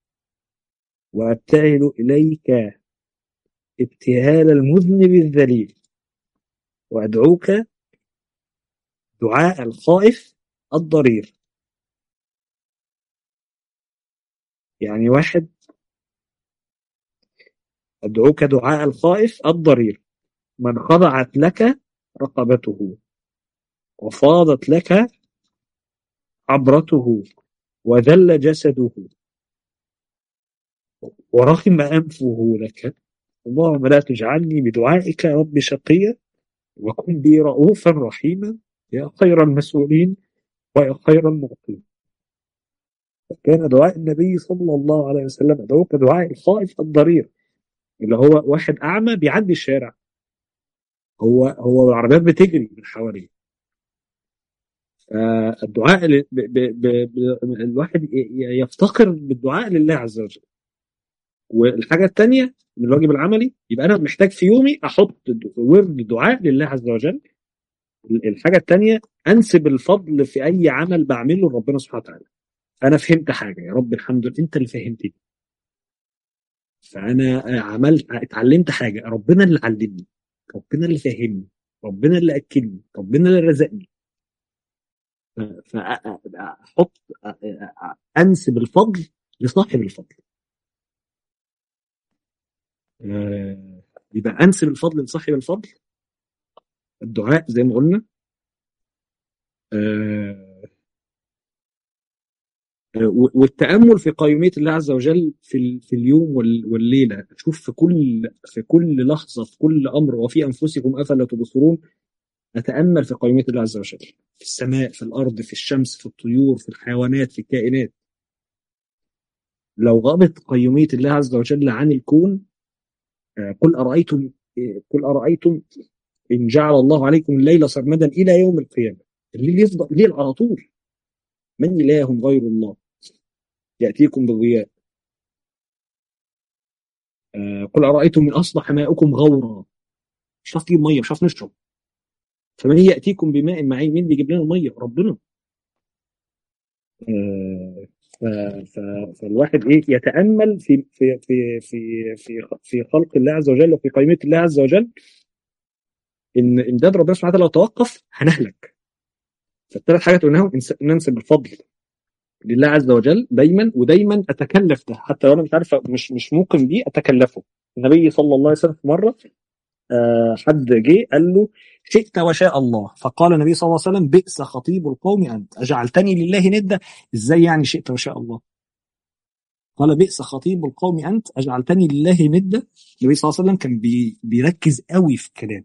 وأبتهل إليك ابتهال المذنب الذليل وأدعوك دعاء الخائف الضرير يعني واحد أدعوك دعاء الخائف الضرير من خضعت لك رقبته وفاضت لك عبرته وذل جسده ورخم أنفه لك اللهم لا تجعلني بدعائك يا رب شقيا وكن بي رؤوفا رحيما يا خير المسؤولين ويا خير المعطين كان دعاء النبي صلى الله عليه وسلم أدعوك دعاء الخائف الضرير اللي هو واحد أعمى بيعدي الشارع هو هو العربيات بتجري من حواليه الدعاء ب ب ب ب الواحد يفتقر بالدعاء لله عز وجل والحاجة الثانية من الواجب العملي يبقى أنا محتاج في يومي أحط ورد دعاء لله عز وجل الحاجة الثانية أنسب الفضل في أي عمل بعمله لربنا سبحانه وتعالى أنا فهمت حاجة يا رب الحمد لله أنت اللي فهمتني فأنا عملت اتعلمت حاجة ربنا اللي علمني ربنا اللي فهمني ربنا اللي أكلني ربنا اللي رزقني فاحط انسب الفضل لصاحب الفضل يبقى انسب الفضل لصاحب الفضل الدعاء زي ما قلنا والتامل في قيوميه الله عز وجل في في اليوم والليله شوف في كل في كل لحظه في كل امر وفي انفسكم افلا تبصرون نتأمل في قيومية الله عز وجل في السماء في الأرض في الشمس في الطيور في الحيوانات في الكائنات لو غابت قيومية الله عز وجل عن الكون قل أرأيتم قل أرأيتم إن جعل الله عليكم الليل سرمدا إلى يوم القيامة الليل يفضل الليل على طول من إله غير الله يأتيكم بضياء قل أرأيتم من أصبح ماؤكم غورا مش هتعرف تجيب ميه مش هتعرف نشرب فمن ياتيكم بماء معين مين بيجيب لنا الميه ربنا آه، ف... ف... فالواحد ايه يتامل في في في في في في خلق الله عز وجل وفي قيمه الله عز وجل ان امداد ربنا سبحانه وتعالى لو توقف هنهلك فالثلاث حاجات قلناهم إنس- ننسب الفضل لله عز وجل دايما ودايما اتكلف ده حتى لو انا مش عارف مش مش موقن بيه اتكلفه النبي صلى الله عليه وسلم في مره آه، حد جه قال له شئت وشاء الله فقال النبي صلى الله عليه وسلم بئس خطيب القوم انت اجعلتني لله ندا ازاي يعني شئت وشاء الله قال بئس خطيب القوم انت اجعلتني لله ندا النبي صلى الله عليه وسلم كان بي بيركز قوي في الكلام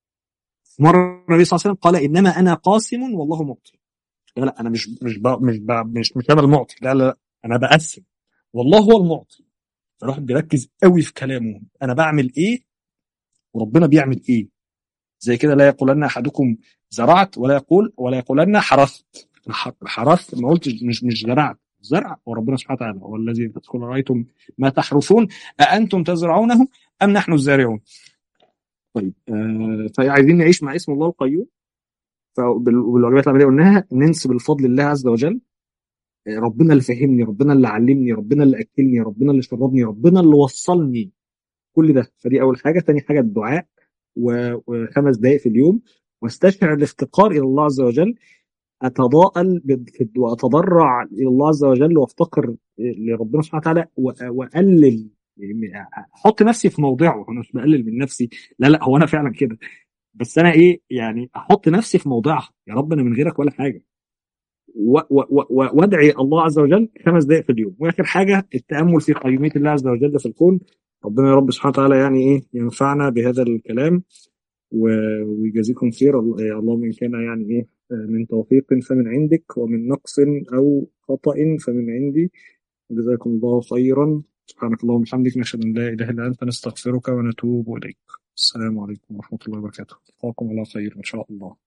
مره النبي صلى الله عليه وسلم قال انما انا قاسم والله معطي لا لا انا مش مش ب... مش ب... مش مش انا المعطي لا لا لا انا بقسم والله هو المعطي فالواحد بيركز قوي في كلامه انا بعمل ايه وربنا بيعمل ايه زي كده لا يقولن احدكم زرعت ولا يقول ولا يقولن حرثت ح- حرثت ما قلتش مش مش زرعت زرع وربنا سبحانه وتعالى هو الذي تقول رايتم ما تحرثون اانتم تزرعونه ام نحن الزارعون طيب آه فعايزين نعيش مع اسم الله القيوم فبال- وبالواجبات العمليه قلناها ننسب الفضل لله عز وجل آه، ربنا اللي فهمني ربنا اللي علمني ربنا اللي اكلني ربنا اللي شربني ربنا اللي وصلني كل ده فدي اول حاجه تاني حاجه الدعاء و- وخمس دقائق في اليوم واستشعر الافتقار الى الله عز وجل اتضاءل بال- في الد- واتضرع الى الله عز وجل وافتقر لربنا سبحانه وتعالى و- واقلل يعني احط نفسي في موضعه انا مش بقلل من نفسي لا لا هو انا فعلا كده بس انا ايه يعني احط نفسي في موضعها يا رب انا من غيرك ولا حاجه و- و- و- و- وادعي الله عز وجل خمس دقائق في اليوم واخر حاجه التامل في قيوميه الله عز وجل في الكون ربنا يا رب سبحانه وتعالى يعني ايه ينفعنا بهذا الكلام و- ويجازيكم خير ال- إيه، اللهم ان كان يعني ايه آه، من توفيق فمن عندك ومن نقص او خطأ فمن عندي جزاكم الله خيرا سبحانك اللهم وبحمدك نشهد ان لا اله الا انت نستغفرك ونتوب اليك السلام عليكم ورحمه الله وبركاته نلقاكم على خير ان شاء الله